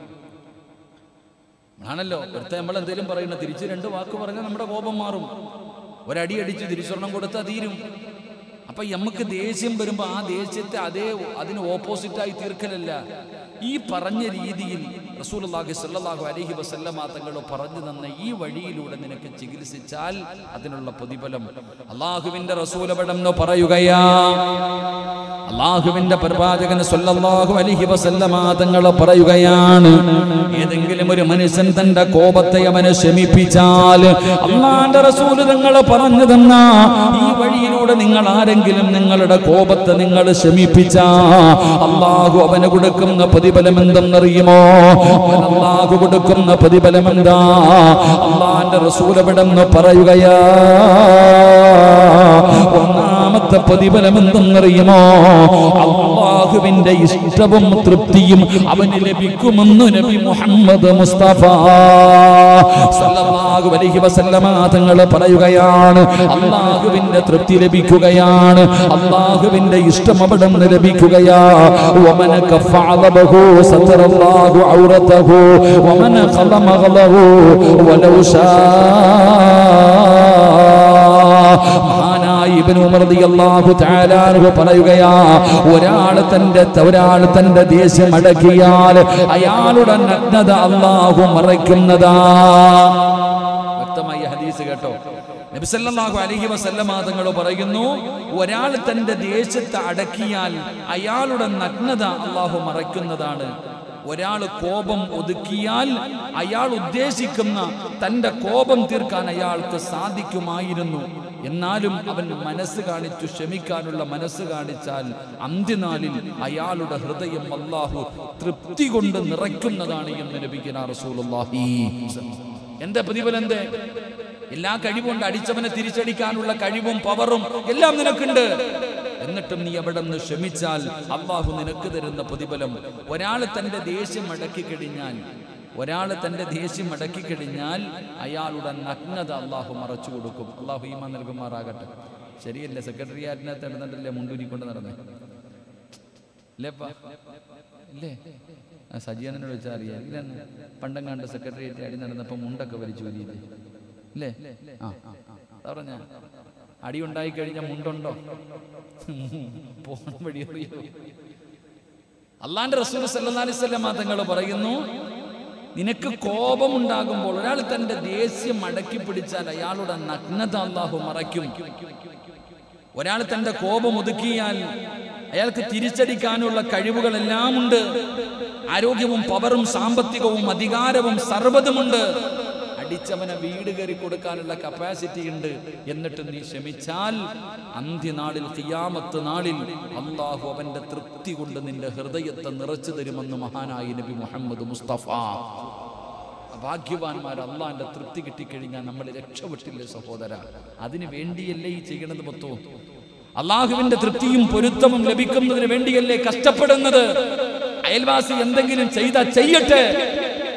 ആണല്ലോ ഒരുത്ത നമ്മൾ എന്തെങ്കിലും പറയുന്ന തിരിച്ച് രണ്ട് വാക്ക് പറഞ്ഞാൽ നമ്മുടെ കോപം മാറും ഒരടി അടിച്ച് തിരിച്ചൊരെണ്ണം കൊടുത്താൽ തീരും അപ്പൊ നമുക്ക് ദേഷ്യം വരുമ്പോൾ ആ ദേഷ്യത്തെ അതേ അതിന് ഓപ്പോസിറ്റായി തീർക്കലല്ല ഈ പറഞ്ഞ രീതിയിൽ റസൂലുള്ളാഹി സ്വല്ലല്ലാഹു അലൈഹി വസല്ലമ തങ്ങൾ പറഞ്ഞു തന്ന ഈ വഴിയിലൂടെ നിനക്ക് ചികിത്സിച്ചാൽ അതിനുള്ള പ്രതിഫലം അള്ളാഹുവിന്റെ റസൂലപടം പറയുകയാ അള്ളാഹുവിന്റെ പ്രവാചകൻ സ്വല്ലല്ലാഹു അലൈഹി വസല്ലമ തങ്ങൾ പറയുകയാണ് ഏതെങ്കിലും ഒരു മനുഷ്യൻ തന്റെ കോപത്തെ അവനെ ശമിപ്പിച്ചാൽ അള്ളാന്റെ റസൂല് തങ്ങൾ പറഞ്ഞു തന്ന ഈ വഴിയിലൂടെ നിങ്ങൾ ആരെങ്കിലും നിങ്ങളുടെ കോപത്തെ നിങ്ങൾ ശമിപ്പിച്ചാ അള്ളാഹു അവന് കൊടുക്കുന്ന പ്രതിഫലം എന്തെന്നറിയുമോ അവൻ അള്ളാഹു കൊടുക്കുന്ന പ്രതിഫലം എന്താ അള്ളാന്റെ റസൂലവിടെന്ന് പറയുകയാ ഒന്നാമത്തെ പ്രതിഫലം എന്തെന്നറിയുമോ അള്ളാഹുവിന്റെ ഇഷ്ടവും തൃപ്തിയും അവന് ലഭിക്കുമെന്ന് നബി മുഹമ്മദ് മുസ്തഫ സല്ലല്ലാഹു അലൈഹി വസല്ലമ തങ്ങൾ പറയുകയാണ് അള്ളാഹുവിന്റെ തൃപ്തി ലഭിക്കുകയാണ് അള്ളാഹുവിന്റെ ഇഷ്ടം അവിടെ നിന്ന് ലഭിക്കുകയാ ومن كف عذبه ستر الله عورته ومن قلم غله ولو شاء മഹാനായ ഇബ്നു ഉമർ റളിയല്ലാഹു തആല അൻഹു പറയുകയാ ഒരാൾ തന്റെ ഒരാൾ തന്റെ ദേഷ്യം അടക്കിയാൽ അയാളുടെ നഗ്നത അല്ലാഹു മറയ്ക്കുന്നതാ വ്യക്തമായി ഹദീസ് കേട്ടോ നബിസല്ലാഹു അലഹി വസല്ലമ തങ്ങൾ പറയുന്നു ഒരാൾ തന്റെ ദേശത്ത് അടക്കിയാൽ അയാളുടെ നഗ്നത അള്ളാഹു മറയ്ക്കുന്നതാണ് ഒരാൾ കോപം ഒതുക്കിയാൽ അയാൾ ഉദ്ദേശിക്കുന്ന തന്റെ കോപം തീർക്കാൻ അയാൾക്ക് സാധിക്കുമായിരുന്നു എന്നാലും അവൻ മനസ്സ് കാണിച്ചു ക്ഷമിക്കാനുള്ള മനസ്സ് കാണിച്ചാൽ അന്ത്യനാളിൽ അയാളുടെ ഹൃദയം അള്ളാഹു തൃപ്തി കൊണ്ട് നിറയ്ക്കുന്നതാണ് എന്ന് നബിക്കുന്ന റസൂലുള്ളാഹി എന്താ പ്രതിഫലം എന്തേ എല്ലാ കഴിവുണ്ട് അടിച്ചവനെ തിരിച്ചടിക്കാനുള്ള കഴിവും പവറും എല്ലാം നിനക്കുണ്ട് എന്നിട്ടും നീ അവിടെ നിന്ന് ക്ഷമിച്ചാൽ അള്ളാഹു നിനക്ക് തരുന്ന പ്രതിഫലം ഒരാൾ തന്റെ ദേഷ്യം അടക്കി കഴിഞ്ഞാൽ ഒരാൾ തന്റെ ദേഷ്യം അടക്കി കഴിഞ്ഞാൽ അയാളുടെ നഗ്നത അള്ളാഹു മറച്ചു കൊടുക്കും അള്ളാഹു ഈമ നൽകുമാറാകട്ടെ ശരിയല്ലേ സെക്രട്ടറിയാറ്റിനകത്ത് നടന്നിട്ടല്ലേ മുണ്ടൂരിക്കൊണ്ട് നടന്നേ അല്ലേപ്പാ ഇല്ലേ ആ സജീവനോട് വെച്ചാൽ അറിയാം ഇല്ല പണ്ടങ്ങാണ്ട് സെക്രട്ടേറിയറ്റ് അടി നടന്നപ്പോൾ മുണ്ടൊക്കെ വലിച്ചു വലിയില്ലേ അല്ലേ ആ അതാ പറഞ്ഞ അടി ഉണ്ടായി കഴിഞ്ഞാൽ മുണ്ടുണ്ടോ പോണ വഴി അറിയോ അള്ളാന്റെ റസൂൽ സല്ലല്ലാഹു അലൈഹി വസല്ലം തങ്ങൾ പറയുന്നു നിനക്ക് കോപമുണ്ടാകുമ്പോൾ ഒരാൾ തന്റെ ദേഷ്യം അടക്കി പിടിച്ചാൽ അയാളുടെ നഗ്നത അള്ളാഹു മറയ്ക്കും ഒരാൾ തന്റെ കോപം ഒതുക്കിയാൽ അയാൾക്ക് തിരിച്ചടിക്കാനുള്ള കഴിവുകളെല്ലാം ഉണ്ട് ആരോഗ്യവും പവറും സാമ്പത്തികവും അധികാരവും സർവ്വതുമുണ്ട് അടിച്ചവനെ വീട് കയറി കൊടുക്കാനുള്ള കപ്പാസിറ്റി ഉണ്ട് എന്നിട്ട് നീ ക്ഷമിച്ചാൽ അന്ത്യനാളിൽ ഖിയാമത്ത് നാളിൽ അള്ളാഹു അവന്റെ തൃപ്തി കൊണ്ട് നിന്റെ ഹൃദയത്തെ നിറച്ചു തരുമെന്ന് മഹാനായ നബി മുഹമ്മദ് മുസ്തഫ ഭാഗ്യവാന്മാർ അള്ളാന്റെ തൃപ്തി കിട്ടിക്കഴിഞ്ഞാൽ നമ്മൾ രക്ഷപ്പെട്ടില്ലേ സഹോദര അതിനു വേണ്ടിയല്ലേ ഈ ചെയ്യണത് മൊത്തവും അള്ളാഹുവിന്റെ തൃപ്തിയും പൊരുത്തവും ലഭിക്കുന്നതിന് വേണ്ടിയല്ലേ കഷ്ടപ്പെടുന്നത് അയൽവാസി എന്തെങ്കിലും ചെയ്ത ചെയ്യട്ടെ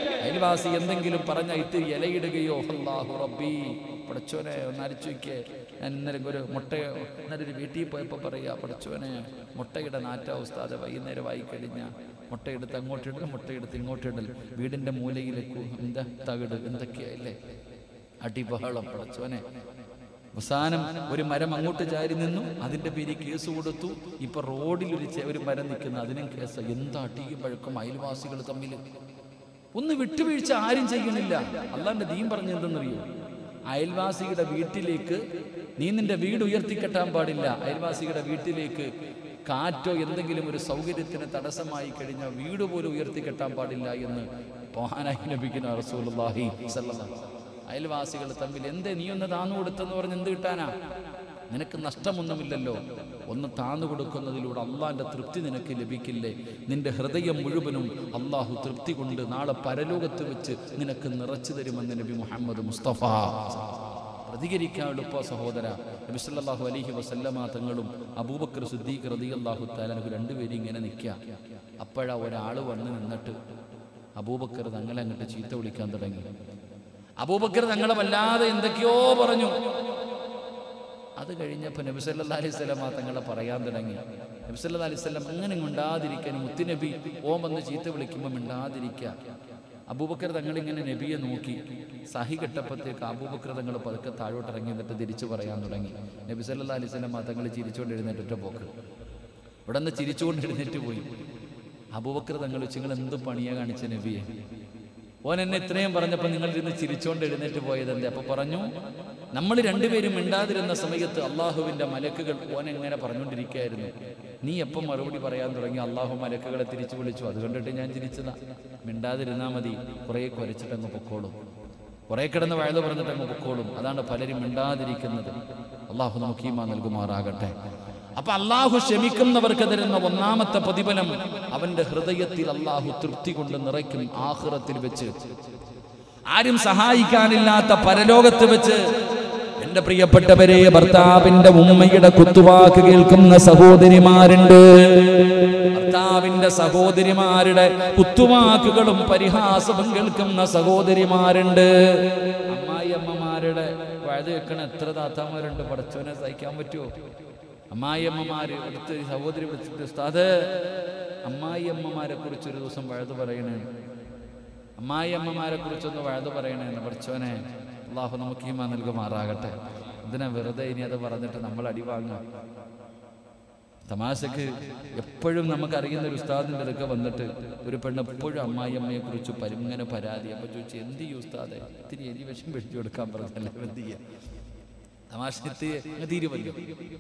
അയൽവാസി എന്തെങ്കിലും പറഞ്ഞ ഇത്തിരി ഇലയിടുകയോ അള്ളാഹു റബ്ബി പടച്ചോനെ ഒന്ന് അരിച്ചു വയ്ക്കേ ഞാൻ ഇന്നലെ ഒരു മുട്ട ഇന്നലെ ഒരു വീട്ടിൽ പോയപ്പോൾ പറയാ പഠിച്ചവനെ മുട്ടയുടെ നാറ്റ ഉസ്താദ് വൈകുന്നേരം ആയി കഴിഞ്ഞാൽ മുട്ടയെടുത്ത് അങ്ങോട്ടിടൽ മുട്ടയെടുത്ത് ഇങ്ങോട്ടിടൽ വീടിൻ്റെ മൂലയിലേക്ക് എന്താ തകിട് എന്തൊക്കെയായില്ലേ അടിബഹളം പഠിച്ചവനെ അവസാനം ഒരു മരം അങ്ങോട്ട് ചാരി നിന്നു അതിന്റെ പേര് കേസ് കൊടുത്തു ഇപ്പൊ റോഡിൽ ഒരു ചെ- ഒരു മരം നിൽക്കുന്നു അതിനും കേസ് എന്താ അടിയും പഴക്കം അയൽവാസികൾ തമ്മിൽ ഒന്ന് വിട്ടുവീഴ്ച ആരും ചെയ്യണില്ല അള്ളാന്റെ ദീൻ പറഞ്ഞ എന്തെന്നറിയോ അയൽവാസിയുടെ വീട്ടിലേക്ക് നീ നിന്റെ വീട് ഉയർത്തിക്കെട്ടാൻ പാടില്ല അയൽവാസിയുടെ വീട്ടിലേക്ക് കാറ്റോ എന്തെങ്കിലും ഒരു സൗകര്യത്തിന് തടസ്സമായി കഴിഞ്ഞാൽ വീട് പോലും ഉയർത്തിക്കെട്ടാൻ പാടില്ല എന്ന് മഹാനായി ലഭിക്കുന്ന റസൂലുള്ളാഹി സല്ലല്ലാഹു അയൽവാസികൾ തമ്മിൽ എന്തേ നീ ഒന്ന് താന്നു കൊടുത്തെന്ന് പറഞ്ഞ് എന്ത് കിട്ടാനാ നിനക്ക് നഷ്ടമൊന്നുമില്ലല്ലോ ഒന്ന് താന്നു കൊടുക്കുന്നതിലൂടെ അള്ളാന്റെ തൃപ്തി നിനക്ക് ലഭിക്കില്ലേ നിന്റെ ഹൃദയം മുഴുവനും അള്ളാഹു തൃപ്തി കൊണ്ട് നാളെ പരലോകത്ത് വെച്ച് നിനക്ക് നിറച്ചു തരുമെന്ന് നബി മുഹമ്മദ് മുസ്തഫ പ്രതികരിക്കാൻ എളുപ്പ സഹോദര നബി സല്ലല്ലാഹു അലൈഹി വസല്ലമ തങ്ങളും അബൂബക്കർ സിദ്ദീഖ് റളിയല്ലാഹു തആല രണ്ടുപേരും ഇങ്ങനെ നിൽക്കുക അപ്പോഴാ ഒരാൾ വന്ന് നിന്നിട്ട് അബൂബക്കർ തങ്ങളെ അങ്ങോട്ട് ചീത്ത വിളിക്കാൻ തുടങ്ങി അബൂബക്കർ തങ്ങളെ വല്ലാതെ എന്തൊക്കെയോ പറഞ്ഞു അത് കഴിഞ്ഞപ്പോൾ നബി സല്ലല്ലാഹു അലൈഹി വസല്ലമ തങ്ങളെ പറയാൻ തുടങ്ങി നബി സല്ലല്ലാഹു അലൈഹി വസല്ലം അങ്ങനെ മിണ്ടാതിരിക്കാൻ മുത്തുനബി ഓം വന്ന് ചീത്ത വിളിക്കുമ്പോൾ മിണ്ടാതിരിക്കുക അബൂബക്കർ തങ്ങൾ ഇങ്ങനെ നബിയെ നോക്കി സഹി കെട്ടപ്പോഴത്തേക്ക് അബൂബക്കർ തങ്ങൾ പതുക്കെ താഴോട്ട് ഇറങ്ങി എന്നിട്ട് തിരിച്ചു പറയാൻ തുടങ്ങി നബി സല്ലല്ലാഹു അലൈഹി വസല്ലം തങ്ങൾ ചിരിച്ചുകൊണ്ട് എഴുന്നേറ്റിട്ട് പോക്ക് ഇവിടെ നിന്ന് ചിരിച്ചുകൊണ്ട് എഴുന്നേറ്റ് പോയി അബൂബക്കർ തങ്ങൾ വെച്ച് നിങ്ങൾ എന്ത് പണിയാ കാണിച്ച നബിയെ ഓൻ എന്നെ ഇത്രയും പറഞ്ഞപ്പോൾ നിങ്ങൾ ഇരുന്ന് ചിരിച്ചോണ്ട് എഴുന്നേറ്റ് പോയത് എന്തേ അപ്പൊ പറഞ്ഞു നമ്മൾ രണ്ടുപേരും മിണ്ടാതിരുന്ന സമയത്ത് അള്ളാഹുവിന്റെ മലക്കുകൾ ഓൻ എങ്ങനെ പറഞ്ഞുകൊണ്ടിരിക്കുകയായിരുന്നു നീ എപ്പം മറുപടി പറയാൻ തുടങ്ങി അള്ളാഹു മലക്കുകളെ തിരിച്ചു വിളിച്ചു അത് കണ്ടിട്ട് ഞാൻ ചിരിച്ചതാ മിണ്ടാതിരുന്നാ മതി കുറെ കുരച്ചിട്ടങ്ങ് പൊക്കോളും കുറെ കിടന്ന് വഴുത് പറഞ്ഞിട്ടങ്ങ് പൊക്കോളും അതാണ് പലരും മിണ്ടാതിരിക്കുന്നത് അള്ളാഹു നമുക്ക് ഈമാ നൽകുമാറാകട്ടെ അപ്പൊ അള്ളാഹു ക്ഷമിക്കുന്നവർക്ക് തരുന്ന ഒന്നാമത്തെ പ്രതിഫലം അവന്റെ ഹൃദയത്തിൽ അള്ളാഹു തൃപ്തി കൊണ്ട് നിറയ്ക്കും ആഹ്റത്തിൽ വെച്ച് ആരും സഹായിക്കാനില്ലാത്ത പരലോകത്ത് വെച്ച് എന്റെ പ്രിയപ്പെട്ടവരെ ഭർത്താവിന്റെ ഉമ്മയുടെ കുത്തുവാക്ക് കേൾക്കുന്ന സഹോദരിമാരുണ്ട് ഭർത്താവിന്റെ സഹോദരിമാരുടെ കുത്തുവാക്കുകളും പരിഹാസവും കേൾക്കുന്ന സഹോദരിമാരുണ്ട് അമ്മായിയമ്മമാരുടെ വഴുത് വെക്കണ എത്ര താത്താമാരുണ്ട് പടച്ചോനെ സഹിക്കാൻ പറ്റുമോ അമ്മായിയമ്മമാര് അടുത്ത് ഈ സഹോദരി വിളിച്ചിട്ട് ഉസ്താദ് അമ്മായിയമ്മമാരെ കുറിച്ച് ഒരു ദിവസം വഴുത് പറയണേ അമ്മായിയമ്മമാരെ കുറിച്ചൊന്ന് വഴുത് പറയണേന്ന് പഠിച്ചോനെ അള്ളാഹു നമുക്ക് ഈ നൽകുമാറാകട്ടെ ഇതിനെ വെറുതെ ഇനി അത് പറഞ്ഞിട്ട് നമ്മൾ അടി വാങ്ങാം തമാശക്ക് എപ്പോഴും നമുക്ക് അറിയുന്ന ഒരു ഉസ്താദിൻ്റെ അടുക്ക വന്നിട്ട് ഒരു പെണ്ണ് എപ്പോഴും അമ്മായിയമ്മയെ കുറിച്ച് പരിങ്ങനെ പരാതി അപ്പൊ ചോദിച്ചു എന്ത് ചെയ്യും ഉസ്താദെ ഇത്തിരി എരി വിഷം പിടിച്ചു കൊടുക്കാൻ പറഞ്ഞല്ലേ എന്ത് ചെയ്യാ തമാശ തീരുമല്ലോ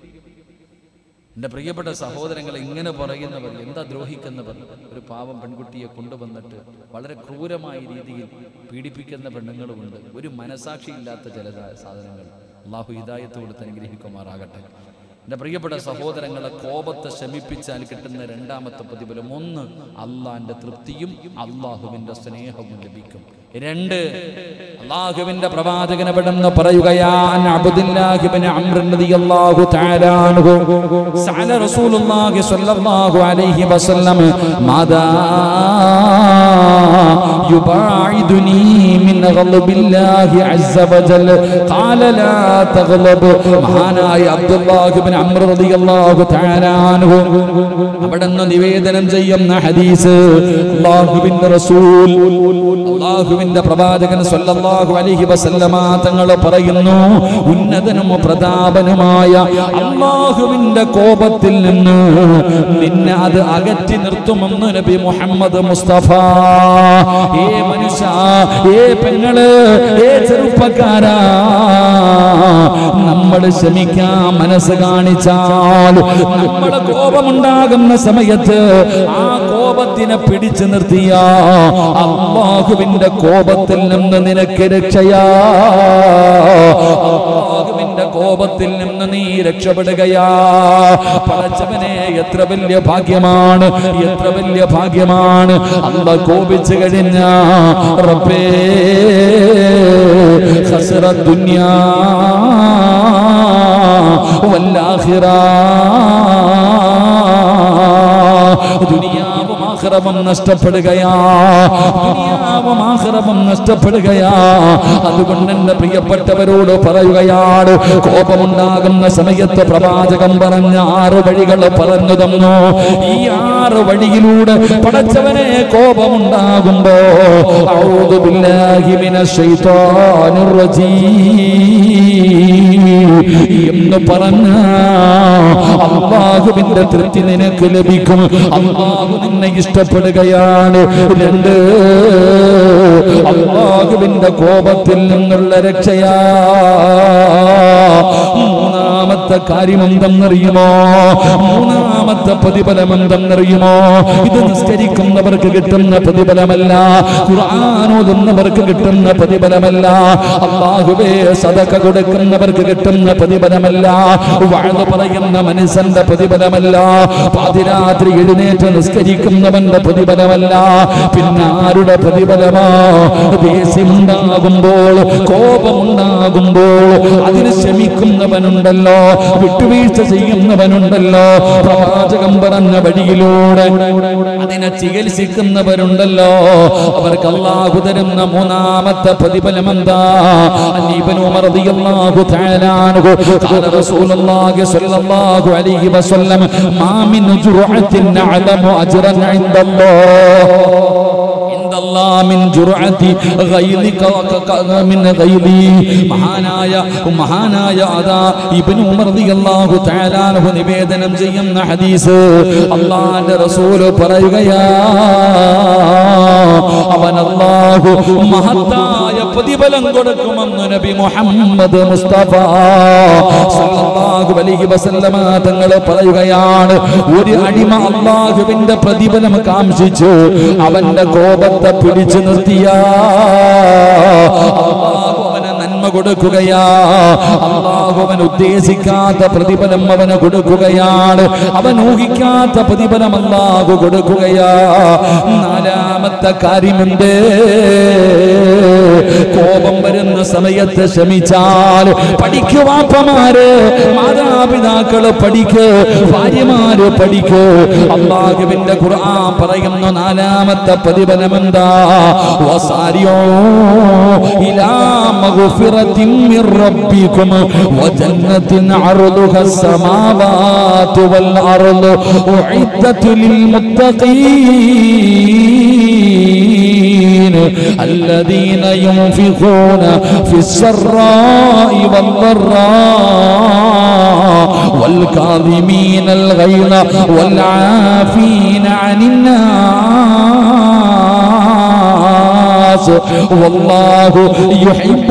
എൻ്റെ പ്രിയപ്പെട്ട സഹോദരങ്ങളെ ഇങ്ങനെ പറയുന്നവർ എന്താ ദ്രോഹിക്കുന്നവർ ഒരു പാവം പെൺകുട്ടിയെ കൊണ്ടുവന്നിട്ട് വളരെ ക്രൂരമായ രീതിയിൽ പീഡിപ്പിക്കുന്ന പെണ്ണുങ്ങളുമുണ്ട് ഒരു മനസാക്ഷിയില്ലാത്ത ചില സാ- സാധനങ്ങൾ അള്ളാഹു ഹിദായത്ത് കൊടുത്ത് അനുഗ്രഹിക്കുമാറാകട്ടെ എൻ്റെ പ്രിയപ്പെട്ട സഹോദരങ്ങളെ കോപത്തെ ശമിപ്പിച്ചാൽ കിട്ടുന്ന രണ്ടാമത്തെ പ്രതിഫലം ഒന്ന് അള്ളാന്റെ തൃപ്തിയും അള്ളാഹുവിന്റെ സ്നേഹവും ലഭിക്കും രണ്ട് അള്ളാഹുവിന്റെ പ്രവാചകനെ പെട്ടെന്ന് പറയുകയാൻ അബ്ദുല്ലാഹി ഇബ്നു അംർ റളിയല്ലാഹു തആല അൻഹു സഅല റസൂലുള്ളാഹി സ്വല്ലല്ലാഹു അലൈഹി വസല്ലം മാദാ യുബാഇദുനി മിൻ ഗളബില്ലാഹി അസ്സ വജൽ ഖാല ലാ തഗ്ലബ് മഹാനായ അബ്ദുല്ലാഹി ഇബ്നു അംർ റളിയല്ലാഹു തആല അൻഹു അവിടുന്ന് നിവേദനം ചെയ്യുന്ന ഹദീസ് അള്ളാഹുവിന്റെ റസൂൽ അള്ളാഹുവിന്റെ പ്രവാചകൻ സല്ലല്ലാഹു അലൈഹി വസല്ലമ തങ്ങൾ പറയുന്നു ഉന്നതനും പ്രതാപനുമായ അള്ളാഹുവിന്റെ കോപത്തിൽ നിന്ന് നിന്നെ അത് അകറ്റി നിർത്തുമെന്ന് നബി മുഹമ്മദ് മുസ്തഫ ഏ മനുഷ്യ ഏ പെങ്ങള് ഏ ചെറുപ്പക്കാരാ നമ്മൾ ക്ഷമിക്കാൻ മനസ്സ് കാണിച്ചാൽ നമ്മളെ കോപമുണ്ടാകുന്ന സമയത്ത് ആ കോപത്തിനെ പിടിച്ചു നിർത്തിയ അള്ളാഹുവിന്റെ കോപത്തിൽ നിന്ന് നിനക്ക് രക്ഷയാ അള്ളാഹുവിന്റെ കോപത്തിൽ നിന്ന് നീ രക്ഷപ്പെടുകയാ പടച്ചവനെ എത്ര വലിയ ഭാഗ്യമാണ് എത്ര വലിയ ഭാഗ്യമാണ് അല്ല കോപിച്ചു കഴിഞ്ഞ റബ്ബേ خسر الدنيا والآخرة ദുനിയാവും ആഖിറവും നഷ്ടപ്പെടുകയാ ദുനിയാവും ആഖിറവും നഷ്ടപ്പെടുകയാ അതുകൊണ്ട് എന്റെ പ്രിയപ്പെട്ടവരോട് പറയുകയാണ് കോപമുണ്ടാകുന്ന സമയത്ത് പ്രവാചകം പറഞ്ഞ ആറ് വഴികൾ പറഞ്ഞു തന്നു ഈ ആറ് വഴിയിലൂടെ പടച്ചവനെ കോപമുണ്ടാകുമ്പോ ഔദു ബില്ലാഹി മിനശ് ശൈത്വാനിർ റജീം എന്ന് പറഞ്ഞ അള്ളാഹുവിന്റെ തൃപ്തി നിനക്ക് ലഭിക്കും അള്ളാഹു നിന്നെ ഇഷ്ടപ്പെടുകയാണ് രണ്ട് അള്ളാഹുവിന്റെ കോപത്തിൽ നിന്നുള്ള രക്ഷയാ മൂന്നാമത്തെ കാര്യം എന്തെന്നറിയുമോ മൂന്നാമത്തെ പ്രതിഫലം എന്തെന്നറിയുമോ ഇത് നിസ്കരിക്കുന്നവർക്ക് കിട്ടുന്ന പ്രതിഫലമല്ല ഖുർആാനോതുന്നവർക്ക് കിട്ടുന്ന പ്രതിഫലമല്ല അള്ളാഹുവേ സദക കൊടുക്കുന്നവർക്ക് കിട്ടുന്ന പ്രതിഫലമല്ല വാഴ്ന്ന പറയുന്ന മനുഷ്യന്റെ പ്രതിഫലമല്ല പാതിരാത്രി എഴുന്നേറ്റ് നിസ്കരിക്കുന്നവന്റെ പ്രതിഫലമല്ല പിന്നെ ആരുടെ പ്രതിഫലമാ ദേഷ്യമുണ്ടാകുമ്പോൾ കോപമുണ്ടാകുമ്പോൾ അതിന് ശമിക്കുന്നവനുണ്ടല്ലോ വിട്ടുവീഴ്ച ചെയ്യുന്നവനുണ്ടല്ലോ പ്രവാചകം പറഞ്ഞ വഴിയിലൂടെ അതിനെ ചികിത്സിക്കുന്നവരുണ്ടല്ലോ അവർക്ക് അള്ളാഹു തരുന്ന മൂന്നാമത്തെ പ്രതിഫലം എന്താ അന്നീബൻ ഉമർ റളിയല്ലാഹു തആല അൻഹു ഖാല റസൂലുള്ളാഹി സ്വല്ലല്ലാഹു അലൈഹി വസല്ലം മാ മിൻ ജുർഅത്തിൻ അഅലമു അജ്റൻ ഇൻദല്ലാഹ് عند الله من جرعة غيظك من غيظي മഹാനായ മഹാനായ അതാ ഇബ്നു ഉമർ റളിയല്ലാഹു തആല അൻഹു നിവേദനം ചെയ്യുന്ന ഹദീസ് അല്ലാഹുവിന്റെ റസൂൽ പറയുകയാ അവൻ അല്ലാഹു മഹത്തായ പ്രതിഫലം കൊടുക്കുമെന്ന് നബി മുഹമ്മദ് മുസ്തഫ സല്ലല്ലാഹു അലൈഹി വസല്ലമ തങ്ങൾ പറയുകയാണ് ഒരു അടിമ അല്ലാഹുവിന്റെ പ്രതിഫലം കാംക്ഷിച്ചു അവന്റെ കോപത്തെ പിടിച്ചു നിർത്തിയ അല്ലാഹു അവന് നന്മ കൊടുക്കുകയാ അല്ലാഹു അവൻ ഉദ്ദേശിക്കാത്ത പ്രതിഫലം അവന് കൊടുക്കുകയാണ് അവൻ ഊഹിക്കാത്ത പ്രതിഫലം അല്ലാഹു കൊടുക്കുകയാ നാലാമത്തെ കാര്യമുണ്ട് കോപം വരുന്ന സമയത്ത് ക്ഷമിച്ചാൽ പഠിക്കുവാപ്പമാര് മാതാപിതാക്കള് പഠിക്ക് ഭാര്യമാര് പഠിക്ക് അള്ളാഹുവിന്റെ ഖുർആൻ പറയുന്നു നാലാമത്തെ പ്രതിഫലം എന്താ വസാരിയോ ഇലാ മഗ്ഫിറത്തിൻ മിർ റബ്ബിക്കും വജന്നത്തിൻ അർദുഹ السماوات والأرض أعدت للمتقين الذين ينفقون في السراء والضراء والكاظمين الغيظ والعافين عن الناس والله يحب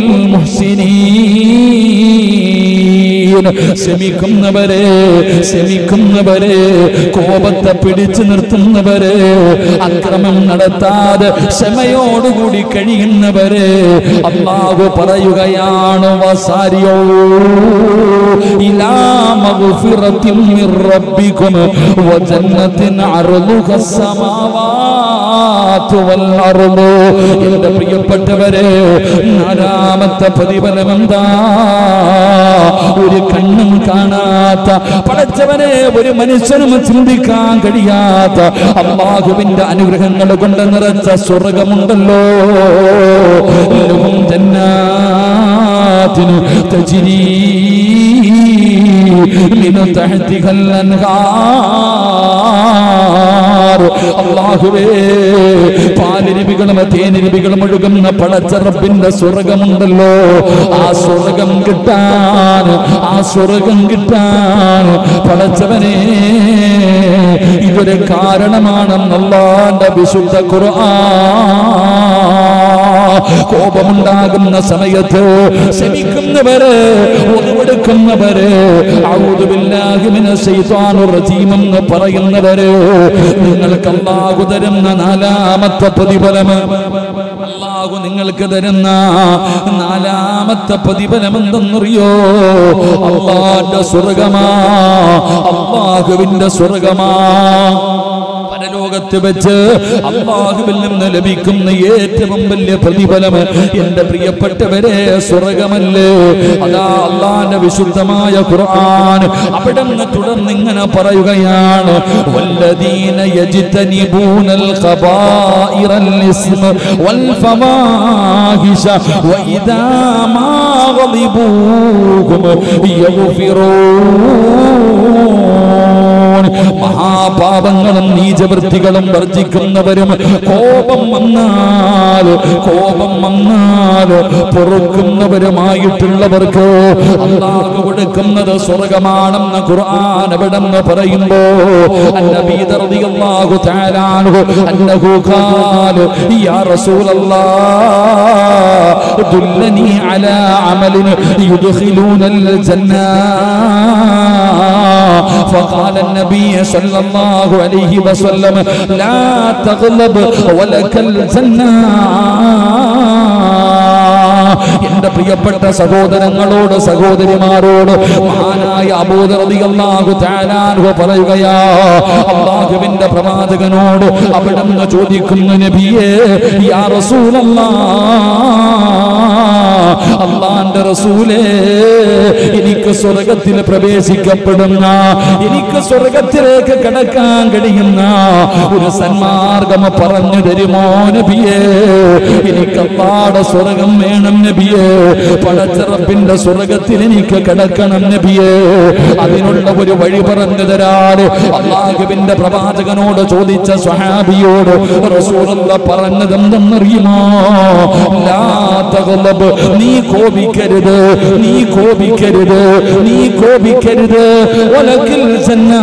المحسنين ശമിക്കുന്നവരെ ശമിക്കുന്നവരെ കോപത്തെ പിടിച്ചു നിർത്തുന്നവരെ അക്രമം നടത്താതെ ക്ഷമയോടുകൂടി കഴിയുന്നവരെ അള്ളാഹു പറയുകയാണ് വസാരിയോ ഇലാ മഗ്ഫിറത്തിൻ മിർ റബ്ബിക്കും വജന്നത്തിൻ അർളുഹ السماوات والأرض എന്റെ പ്രിയപ്പെട്ടവരെ നാലാമത്തെ പ്രതിഫലം എന്താ ഒരു കണ്ണും കാണാത്ത പടച്ചവനെ ഒരു മനുഷ്യനും ചിന്തിക്കാൻ കഴിയാത്ത അള്ളാഹുവിന്റെ അനുഗ്രഹങ്ങൾ കൊണ്ട് നിറച്ച സ്വർഗമുണ്ടല്ലോ ലഹും ജന്നാത്തിനു തജ്രീ من تحتها الأنهار അള്ളാഹുവേ പാലിരുവികളും തേനിരുവികളും ഒഴുകുന്ന പടച്ചറപ്പിന്റെ സ്വർഗമുണ്ടല്ലോ ആ സ്വർഗം കിട്ടാൻ ആ സ്വർഗം കിട്ടാൻ പടച്ചവനെ ഇതൊരു കാരണമാണെന്നല്ലാന്റെ വിശുദ്ധ ഖുർആൻ കോപമുണ്ടാകുന്ന സമയത്ത് ശമിക്കുന്നവര് ഒളിവെടുക്കുന്നവര് ഔദുബില്ലാഹി മിനശ് ശൈത്വാനിർ റജീം എന്ന് പറയുന്നവര് നിങ്ങൾക്ക് അല്ലാഹു തരുന്ന നാലാമത്തെ പ്രതിഫലം അല്ലാഹു നിങ്ങൾക്ക് തരുന്ന നാലാമത്തെ പ്രതിഫലം എന്തെന്നറിയോ അള്ളാന്റെ സ്വർഗമാ അള്ളാഹുവിന്റെ സ്വർഗമാ പരലോക പരലോകത്ത് വെച്ച് അള്ളാഹുവിൽ നിന്ന് ലഭിക്കുന്ന ഏറ്റവും വലിയ പ്രതിഫലം എന്റെ പ്രിയപ്പെട്ടവരെ സ്വർഗമല്ലേ അതാ അള്ളാന്റെ വിശുദ്ധമായ ഖുർആൻ അവിടെ നിന്ന് തുടർന്ന് ഇങ്ങനെ പറയുകയാണ് വല്ലദീന യജ്തനിബൂനൽ ഖബായിറൽ ഇസ്മ വൽ ഫവാഹിഷ വഇദാ മാ ഗളിബൂഹും യഗ്ഫിറൂൻ മഹാപാപങ്ങളും നീചവൃത്തികളും വർജിക്കുന്നവരും കോപം വന്നാൽ കോപം വന്നാൽ പൊറുക്കുന്നവരുമായിട്ടുള്ളവർക്ക് അള്ളാഹു കൊടുക്കുന്നത് സ്വർഗമാണെന്ന് ഖുർആൻ എവിടെന്ന് പറയുമ്പോ النبي رضي الله تعالى عنه أنه قال يا رسول الله دلني على عمل يدخلون الجنة فقال النبي صلى الله عليه وسلم لا تغلب ولك الجنة എന്റെ പ്രിയപ്പെട്ട സഹോദരങ്ങളോട് സഹോദരിമാരോട് മഹാനായ അബൂദറിയാഹു താനാൻഹു പറയുകയാ അള്ളാഹുവിന്റെ പ്രവാചകനോട് അവിടെ നിന്ന് ചോദിക്കുന്ന നബിയേ യാ റസൂലല്ലാ അള്ളാന്റെ റസൂലേ എനിക്ക് സ്വർഗത്തിൽ പ്രവേശിക്കപ്പെടുന്ന എനിക്ക് സ്വർഗത്തിലേക്ക് കടക്കാൻ കഴിയുന്ന ഒരു സന്മാർഗം പറഞ്ഞു തരുമോ നബിയേ എനിക്ക് അള്ളാടെ സ്വർഗം വേണം നബിയേ പടച്ചിറപ്പിന്റെ സ്വർഗത്തിൽ എനിക്ക് കിടക്കണം നബിയേ അതിനുള്ള ഒരു വഴി പറഞ്ഞു തരാറ് അള്ളാഹുവിന്റെ പ്രവാചകനോട് ചോദിച്ച സ്വഹാബിയോട് റസൂലുള്ള പറഞ്ഞതെന്തെന്നറിയുമോ ലാ തഗ്ലബ്. നീ കോപിക്കരുത് നീ കോപിക്കരുത് നീ കോപിക്കരുത് ഒലക്കിൽ ജന്നാ.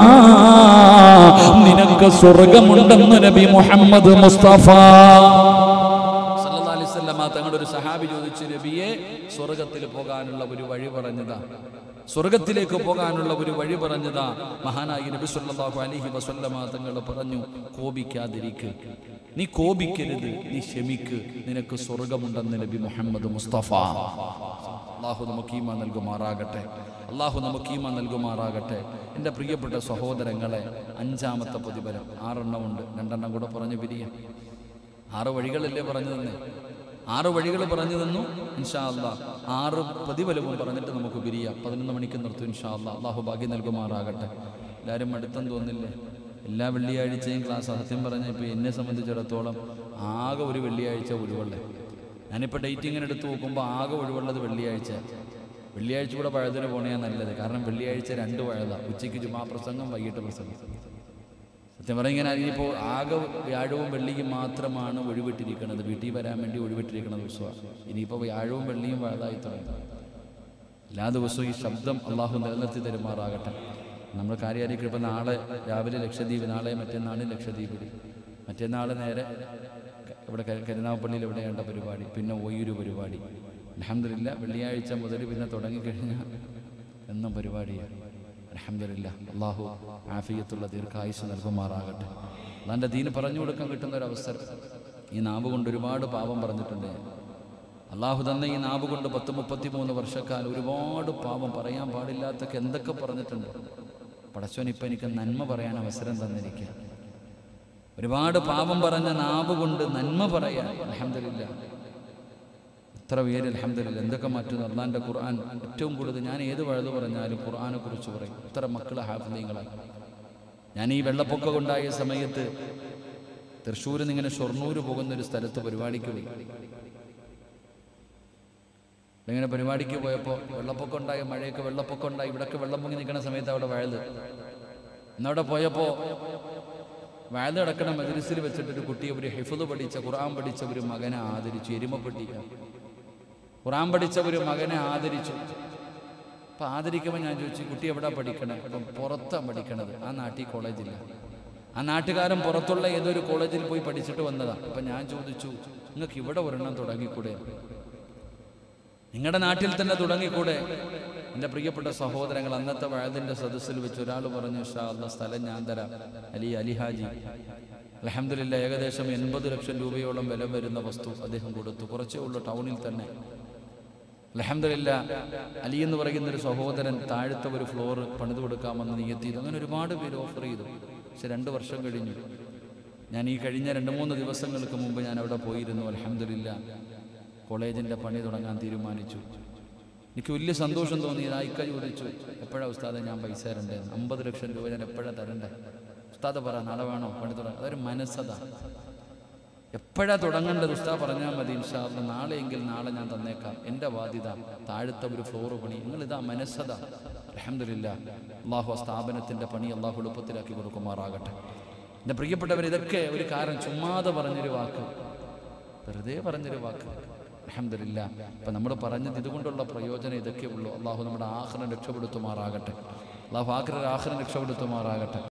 നിനക്ക് സ്വർഗമുണ്ടെന്ന് നബി മുഹമ്മദ് മുസ്തഫ സല്ലല്ലാഹു അലൈഹി വസല്ലമ തങ്ങളുടെ ഒരു സഹാബി ചോദിച്ചു നബിയെ സ്വർഗത്തിൽ പോകാനുള്ള ഒരു വഴി പറഞ്ഞതാ സ്വർഗത്തിലേക്ക് പോകാനുള്ള ഒരു വഴി പറഞ്ഞതാ മഹാനായി നബി സല്ലല്ലാഹു അലൈഹി വസല്ലമ തങ്ങൾ പറഞ്ഞു കോപിക്കാതിരിക്ക് നീ കോപിക്കരുത് നീ ക്ഷമിക്ക് നിനക്ക് സ്വർഗമുണ്ടെന്ന് നബി മുഹമ്മദ് മുസ്തഫ അള്ളാഹു നമുക്ക് ഈമ നൽകുമാറാകട്ടെ അള്ളാഹു നമുക്ക് ഈമ നൽകുമാറാകട്ടെ എൻ്റെ പ്രിയപ്പെട്ട സഹോദരങ്ങളെ അഞ്ചാമത്തെ പ്രതിഫലം ആറെണ്ണമുണ്ട് രണ്ടെണ്ണം കൂടെ പറഞ്ഞു പിരിയാം ആറ് വഴികളല്ലേ പറഞ്ഞു തന്നെ ആറ് വഴികൾ പറഞ്ഞു തന്നു ഇൻഷാ അല്ലാ ആറ് പ്രതിഫലവും പറഞ്ഞിട്ട് നമുക്ക് പിരിയാം പതിനൊന്ന് മണിക്ക് നിർത്തും ഇൻഷാ അല്ലാ അള്ളാഹു ഭാഗ്യം നൽകുമാറാകട്ടെ എല്ലാവരും അടുത്തം തോന്നില്ലേ എല്ലാ വെള്ളിയാഴ്ചയും ക്ലാസ് സത്യം പറഞ്ഞ ഇപ്പോൾ എന്നെ സംബന്ധിച്ചിടത്തോളം ആകെ ഒരു വെള്ളിയാഴ്ച ഒഴിവുള്ളേ ഞാനിപ്പോൾ ഡേറ്റ് ഇങ്ങനെ എടുത്ത് നോക്കുമ്പോൾ ആകെ ഒഴിവുള്ളത് വെള്ളിയാഴ്ച വെള്ളിയാഴ്ച കൂടെ പഴത്തിന് പോണേ നല്ലത് കാരണം വെള്ളിയാഴ്ച രണ്ട് പഴതാണ് ഉച്ചയ്ക്ക് ജുമാ പ്രസംഗം വൈകിട്ട് പ്രസംഗം സത്യം പറഞ്ഞാൽ ഇങ്ങനെ ഇനിയിപ്പോൾ ആകെ വ്യാഴവും വെള്ളിയും മാത്രമാണ് ഒഴിവിട്ടിരിക്കുന്നത് വീട്ടിൽ വരാൻ വേണ്ടി ഒഴിവിട്ടിരിക്കുന്ന ദിവസമാണ് ഇനിയിപ്പോൾ വ്യാഴവും വെള്ളിയും വഴുതായി തുടങ്ങി എല്ലാ ദിവസവും ഈ ശബ്ദം അള്ളാഹു നിലനിർത്തി തരുമാറാകട്ടെ നമ്മൾ കാര്യമായിരിക്കും ഇപ്പം നാളെ രാവിലെ ലക്ഷദ്വീപ് നാളെ മറ്റന്നാൾ ലക്ഷദ്വീപിൽ മറ്റന്നാൾ നേരെ ക- ഇവിടെ ക- കരുനാഗപ്പള്ളിയിൽ എവിടെയാണ്ട പരിപാടി പിന്നെ ഒയ്യൂര് പരിപാടി അലഹമില്ല വെള്ളിയാഴ്ച മുതൽ പിന്നെ തുടങ്ങിക്കഴിഞ്ഞാൽ എന്നും പരിപാടിയാണ് അലഹമില്ല അള്ളാഹു ആഫിയത്തുള്ള ദീർഘായുസ് നൽകുമാറാകട്ടെ അള്ളാൻ്റെ ദീന് പറഞ്ഞു കൊടുക്കാൻ കിട്ടുന്ന ഒരു അവസരം ഈ നാവ് കൊണ്ട് ഒരുപാട് പാപം പറഞ്ഞിട്ടുണ്ട് ഞാൻ. അള്ളാഹു തന്ന ഈ നാവ് കൊണ്ട് പത്ത് മുപ്പത്തി മൂന്ന് വർഷക്കാലം ഒരുപാട് പാപം പറയാൻ പാടില്ലാത്തൊക്കെ എന്തൊക്കെ പറഞ്ഞിട്ടുണ്ട് പടച്ചോൻ ഇപ്പം എനിക്ക് നന്മ പറയാൻ അവസരം തന്നിരിക്കുക ഒരുപാട് പാപം പറഞ്ഞ നാവ് കൊണ്ട് നന്മ പറയാൻ അലഹമില്ല എത്ര പേര് അലഹമില്ല എന്തൊക്കെ മാറ്റുന്നു അള്ളാൻ്റെ ഖുർആൻ ഏറ്റവും കൂടുതൽ ഞാൻ ഏത് വഴുത് പറഞ്ഞാലും ഖുർആനെ കുറിച്ച് പറയും എത്ര മക്കൾ ഹാഫിലീങ്ങളായി ഞാൻ ഈ വെള്ളപ്പൊക്കം ഉണ്ടായ സമയത്ത് തൃശ്ശൂരിൽ നിന്ന് ഇങ്ങനെ ഷൊർണൂർ പോകുന്ന ഒരു സ്ഥലത്ത് പരിപാടിക്ക് പോയി ഇങ്ങനെ പരിപാടിക്ക് പോയപ്പോൾ വെള്ളപ്പൊക്കം ഉണ്ടായി മഴയൊക്കെ വെള്ളപ്പൊക്കം ഉണ്ടായി ഇവിടെയൊക്കെ വെള്ളം പൊങ്ങി നിൽക്കുന്ന സമയത്ത് അവിടെ വയല് എന്നവിടെ പോയപ്പോൾ വയല് കിടക്കണ മദ്രസിൽ വെച്ചിട്ട് ഒരു കുട്ടിയെ ഒരു ഹിഫുദ് പഠിച്ച ഖുർആൻ പഠിച്ച ഒരു മകനെ ആദരിച്ചു എരുമപ്പെട്ടി ഖുർആൻ പഠിച്ച ഒരു മകനെ ആദരിച്ചു അപ്പം ആദരിക്കുമ്പോൾ ഞാൻ ചോദിച്ചു കുട്ടി എവിടെ പഠിക്കണേ അപ്പം പുറത്താണ് പഠിക്കണത് ആ നാട്ടിൽ കോളേജില്ല ആ നാട്ടുകാരൻ പുറത്തുള്ള ഏതൊരു കോളേജിൽ പോയി പഠിച്ചിട്ട് വന്നതാണ് അപ്പം ഞാൻ ചോദിച്ചു നിങ്ങൾക്ക് ഇവിടെ ഒരെണ്ണം തുടങ്ങിക്കൂടെ നിങ്ങളുടെ നാട്ടിൽ തന്നെ തുടങ്ങിക്കൂടെ എൻ്റെ പ്രിയപ്പെട്ട സഹോദരങ്ങൾ അന്നത്തെ വയതിൻ്റെ സദസ്സിൽ വെച്ച് ഒരാൾ പറഞ്ഞു ഷാ അല്ല സ്ഥലം ഞാൻ തരാം അലി അലിഹാജി അലഹമില്ല ഏകദേശം എൺപത് ലക്ഷം രൂപയോളം വില വരുന്ന വസ്തു അദ്ദേഹം കൊടുത്തു കുറച്ചേ ഉള്ളൂ ടൗണിൽ തന്നെ അലഹമില്ല അലി എന്ന് പറയുന്ന ഒരു സഹോദരൻ താഴത്തെ ഒരു ഫ്ലോർ പണിത് കൊടുക്കാമെന്ന് നിയത്തി അങ്ങനെ ഒരുപാട് പേര് ഓഫർ ചെയ്തു പക്ഷെ രണ്ട് വർഷം കഴിഞ്ഞു ഞാൻ ഈ കഴിഞ്ഞ രണ്ട് മൂന്ന് ദിവസങ്ങൾക്ക് മുമ്പ് ഞാൻ അവിടെ പോയിരുന്നു അലഹമില്ല കോളേജിൻ്റെ പണി തുടങ്ങാൻ തീരുമാനിച്ചു എനിക്ക് വലിയ സന്തോഷം തോന്നി ഇതായിക്ക ചോദിച്ചു എപ്പോഴാണ് ഉസ്താദെ ഞാൻ പൈസ തരണ്ടേ അമ്പത് ലക്ഷം രൂപ ഞാൻ എപ്പോഴാണ് തരണ്ടേ ഉസ്താദ് പറ നാളെ വേണോ പണി തുടങ്ങാം അതൊരു മനസ്സത എപ്പോഴാ തുടങ്ങേണ്ടത് ഉസ്താ പറഞ്ഞാൽ മതി ഇൻഷാല്ല നാളെയെങ്കിൽ നാളെ ഞാൻ തന്നേക്കാം എൻ്റെ ബാധ്യത താഴത്തെ ഒരു ഫ്ലോറ് പണി നിങ്ങൾ ഇതാ മനസ്സത അലഹമില്ല അള്ളാഹു ആ സ്ഥാപനത്തിൻ്റെ പണി അള്ളാഹു എളുപ്പത്തിലാക്കി കൊടുക്കുമാറാകട്ടെ എൻ്റെ പ്രിയപ്പെട്ടവർ ഇതൊക്കെ ഒരു കാരണം ചുമ്മാതെ പറഞ്ഞൊരു വാക്ക് വെറുതെ പറഞ്ഞൊരു വാക്ക് അലഹമില്ല അപ്പം നമ്മൾ പറഞ്ഞത് ഇതുകൊണ്ടുള്ള പ്രയോജനം ഇതൊക്കെ ഉള്ളൂ അള്ളാഹു നമ്മുടെ ആഹ്റം രക്ഷപ്പെടുത്തുമാറാകട്ടെ അള്ളാഹു ആഖിര ആഹ്റം രക്ഷപ്പെടുത്തുമാറാകട്ടെ